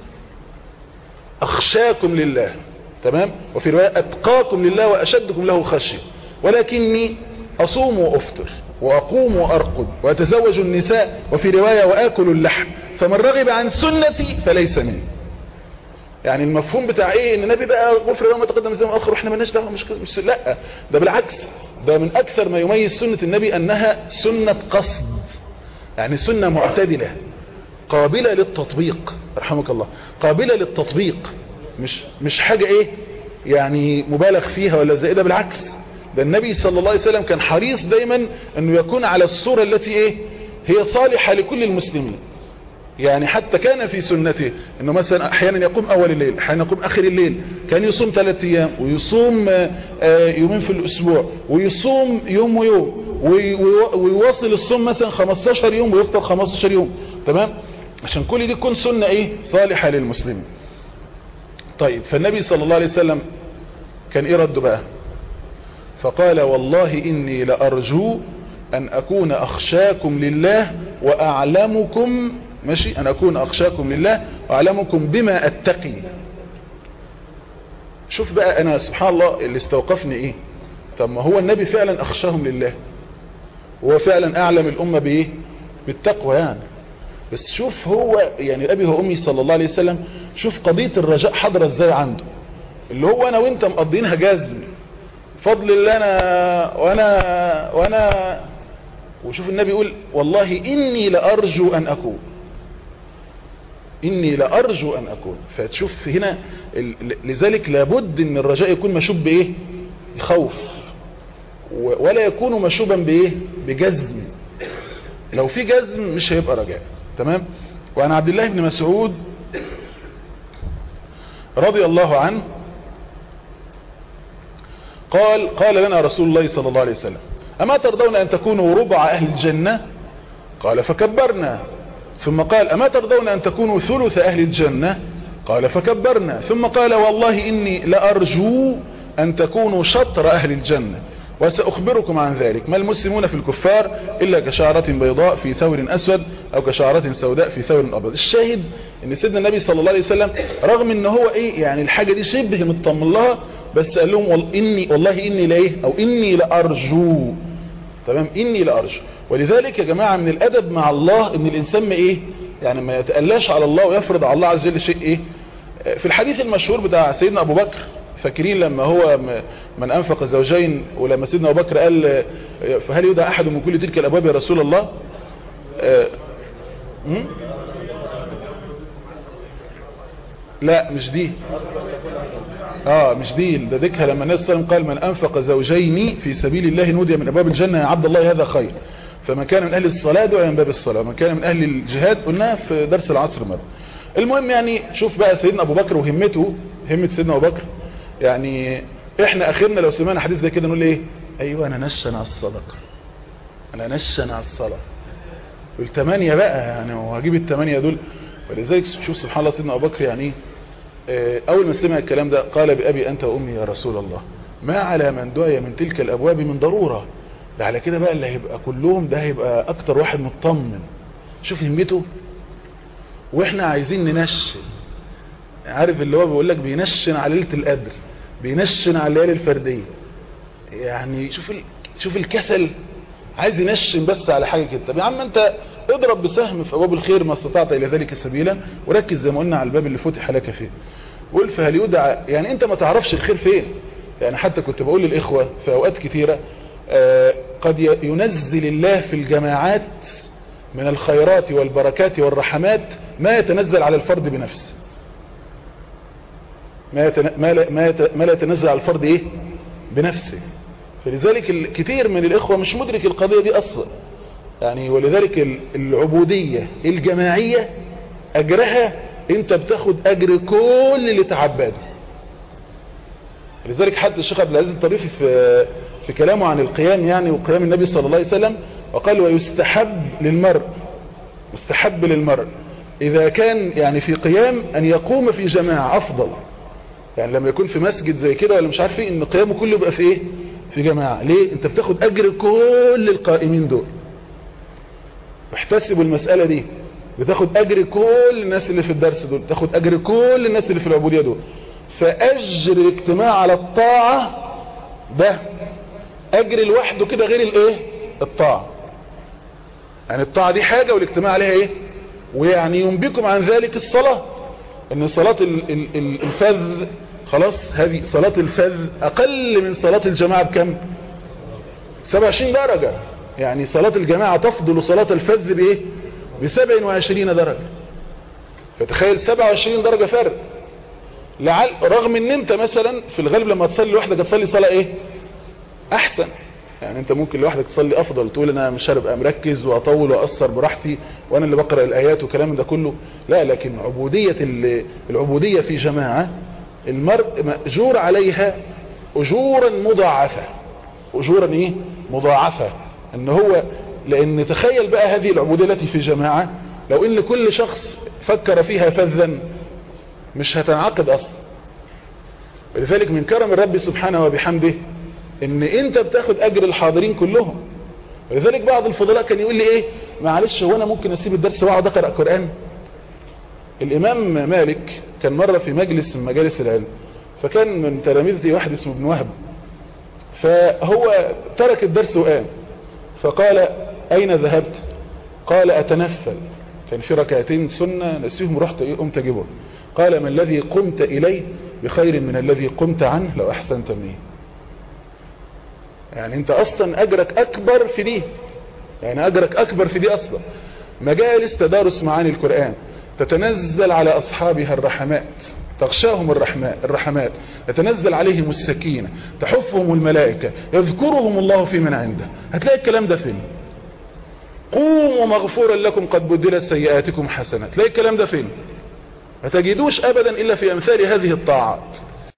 أخشاكم لله تمام وفي رواية أتقاكم لله وأشدكم له خشية ولكني أصوم وأفطر وأقوم وأرقد وأتزوج النساء وفي رواية وآكل اللحم فمن رغب عن سنتي فليس مني يعني المفهوم بتاع ايه ان النبي بقى غفر له ما تقدم زي ما اخر واحنا مالناش دعوه مش, مش لا ده بالعكس ده من اكثر ما يميز سنه النبي انها سنه قصد يعني سنه معتدله قابله للتطبيق رحمك الله قابله للتطبيق مش مش حاجه ايه يعني مبالغ فيها ولا زي ده بالعكس ده النبي صلى الله عليه وسلم كان حريص دايما انه يكون على الصوره التي ايه هي صالحه لكل المسلمين يعني حتى كان في سنته انه مثلا احيانا يقوم اول الليل احيانا يقوم اخر الليل كان يصوم ثلاثة ايام ويصوم يومين في الاسبوع ويصوم يوم ويوم ويواصل الصوم مثلا 15 يوم ويفطر 15 يوم تمام عشان كل دي تكون سنة ايه صالحة للمسلمين طيب فالنبي صلى الله عليه وسلم كان ايه رده بقى فقال والله اني لارجو ان اكون اخشاكم لله واعلمكم ماشي أن أكون أخشاكم لله وأعلمكم بما أتقي شوف بقى أنا سبحان الله اللي استوقفني إيه طب ما هو النبي فعلا أخشاهم لله هو فعلا أعلم الأمة بإيه بالتقوى يعني بس شوف هو يعني أبي وأمي صلى الله عليه وسلم شوف قضية الرجاء حضرة إزاي عنده اللي هو أنا وإنت مقضينها جزم فضل الله أنا وأنا وأنا وشوف النبي يقول والله إني لأرجو أن أكون إني لأرجو أن أكون فتشوف هنا لذلك لابد أن الرجاء يكون مشوب بإيه بخوف ولا يكون مشوبا بإيه بجزم لو في جزم مش هيبقى رجاء تمام وعن عبد الله بن مسعود رضي الله عنه قال قال لنا رسول الله صلى الله عليه وسلم أما ترضون أن تكونوا ربع أهل الجنة قال فكبرنا ثم قال أما ترضون أن تكونوا ثلث أهل الجنة قال فكبرنا ثم قال والله إني لأرجو أن تكونوا شطر أهل الجنة وسأخبركم عن ذلك ما المسلمون في الكفار إلا كشعرة بيضاء في ثور أسود أو كشعرة سوداء في ثور أبيض الشاهد ان سيدنا النبي صلى الله عليه وسلم رغم ان هو ايه يعني الحاجة دي شبه مطمن لها بس قال لهم وال إني والله إني لايه أو إني لأرجو تمام إني لأرجو ولذلك يا جماعة من الأدب مع الله ان الإنسان ما ايه يعني ما يتألاش على الله ويفرض على الله عز وجل شيء ايه في الحديث المشهور بتاع سيدنا أبو بكر فاكرين لما هو من أنفق الزوجين ولما سيدنا أبو بكر قال فهل يدعى أحد من كل تلك الأبواب يا رسول الله آه لا مش دي اه مش دي ده ذكرها لما النبي صلى الله عليه وسلم قال من انفق زوجين في سبيل الله نودي من ابواب الجنه يا عبد الله هذا خير فمن كان من اهل الصلاه دعا من باب الصلاه ومن كان من اهل الجهاد قلناها في درس العصر مره المهم يعني شوف بقى سيدنا ابو بكر وهمته همه سيدنا ابو بكر يعني احنا اخرنا لو سمعنا حديث زي كده نقول ايه ايوه انا نشن على الصدقه انا نشن على الصلاه والثمانيه بقى يعني وهجيب الثمانيه دول ولذلك شوف سبحان الله سيدنا ابو بكر يعني اول ما سمع الكلام ده قال بأبي انت وامي يا رسول الله ما على من دعي من تلك الابواب من ضرورة ده على كده بقى اللي هيبقى كلهم ده هيبقى اكتر واحد مطمن شوف همته واحنا عايزين ننشن عارف اللي هو بيقول لك بينشن على ليله القدر بينشن على الليالي الفرديه يعني شوف ال... شوف الكسل عايز ينشن بس على حاجه كده طب يا عم انت اضرب بسهم في ابواب الخير ما استطعت الى ذلك سبيلا وركز زي ما قلنا على الباب اللي فتح لك فيه قول فهل يدعى يعني انت ما تعرفش الخير فين يعني حتى كنت بقول للاخوه في اوقات كثيره آه قد ينزل الله في الجماعات من الخيرات والبركات والرحمات ما يتنزل على الفرد بنفسه ما يتن... ما لا... ما, يت... ما لا يتنزل على الفرد ايه بنفسه فلذلك كثير من الاخوه مش مدرك القضيه دي اصلا يعني ولذلك العبودية الجماعية أجرها أنت بتاخد أجر كل اللي تعبده لذلك حتى الشيخ عبد العزيز الطريفي في في كلامه عن القيام يعني وقيام النبي صلى الله عليه وسلم وقال ويستحب للمرء مستحب للمرء إذا كان يعني في قيام أن يقوم في جماعة أفضل يعني لما يكون في مسجد زي كده ولا مش عارف ايه ان قيامه كله يبقى في ايه في جماعة ليه انت بتاخد اجر كل القائمين دول احتسبوا المسألة دي بتاخد اجر كل الناس اللي في الدرس دول تاخد اجر كل الناس اللي في العبودية دول فاجر الاجتماع على الطاعة ده اجر لوحده كده غير الايه الطاعة يعني الطاعة دي حاجة والاجتماع عليها ايه ويعني ينبيكم عن ذلك الصلاة ان صلاة ال- ال- ال- الفذ خلاص هذه صلاة الفذ اقل من صلاة الجماعة بكم 27 درجة يعني صلاة الجماعة تفضل صلاة الفذ بايه ب 27 درجة فتخيل 27 درجة فرق لعل رغم ان انت مثلا في الغالب لما تصلي لوحدك تصلي صلاة ايه احسن يعني انت ممكن لوحدك تصلي افضل تقول انا مش هبقى مركز واطول واثر براحتي وانا اللي بقرا الايات والكلام ده كله لا لكن عبوديه ال- العبوديه في جماعه المرء ماجور عليها اجورا مضاعفه اجورا ايه مضاعفه ان هو لان تخيل بقى هذه العبوديه التي في جماعه لو ان كل شخص فكر فيها فذا مش هتنعقد اصلا ولذلك من كرم الرب سبحانه وبحمده ان انت بتاخد اجر الحاضرين كلهم ولذلك بعض الفضلاء كان يقول لي ايه معلش هو انا ممكن اسيب الدرس واقعد اقرا قران الامام مالك كان مره في مجلس من مجالس العلم فكان من تلاميذتي واحد اسمه ابن وهب فهو ترك الدرس وقام فقال اين ذهبت قال اتنفل كان في ركعتين سنه نسيهم رحت ايه قمت اجيبهم قال ما الذي قمت اليه بخير من الذي قمت عنه لو احسنت منه يعني انت اصلا اجرك اكبر في دي يعني اجرك اكبر في دي اصلا مجالس تدارس معاني القرآن تتنزل على اصحابها الرحمات تغشاهم الرحماء الرحمات يتنزل عليهم السكينة تحفهم الملائكة يذكرهم الله في من عنده هتلاقي الكلام ده فين قوموا مغفورا لكم قد بدلت سيئاتكم حسنات تلاقي الكلام ده فين ما تجدوش ابدا الا في امثال هذه الطاعات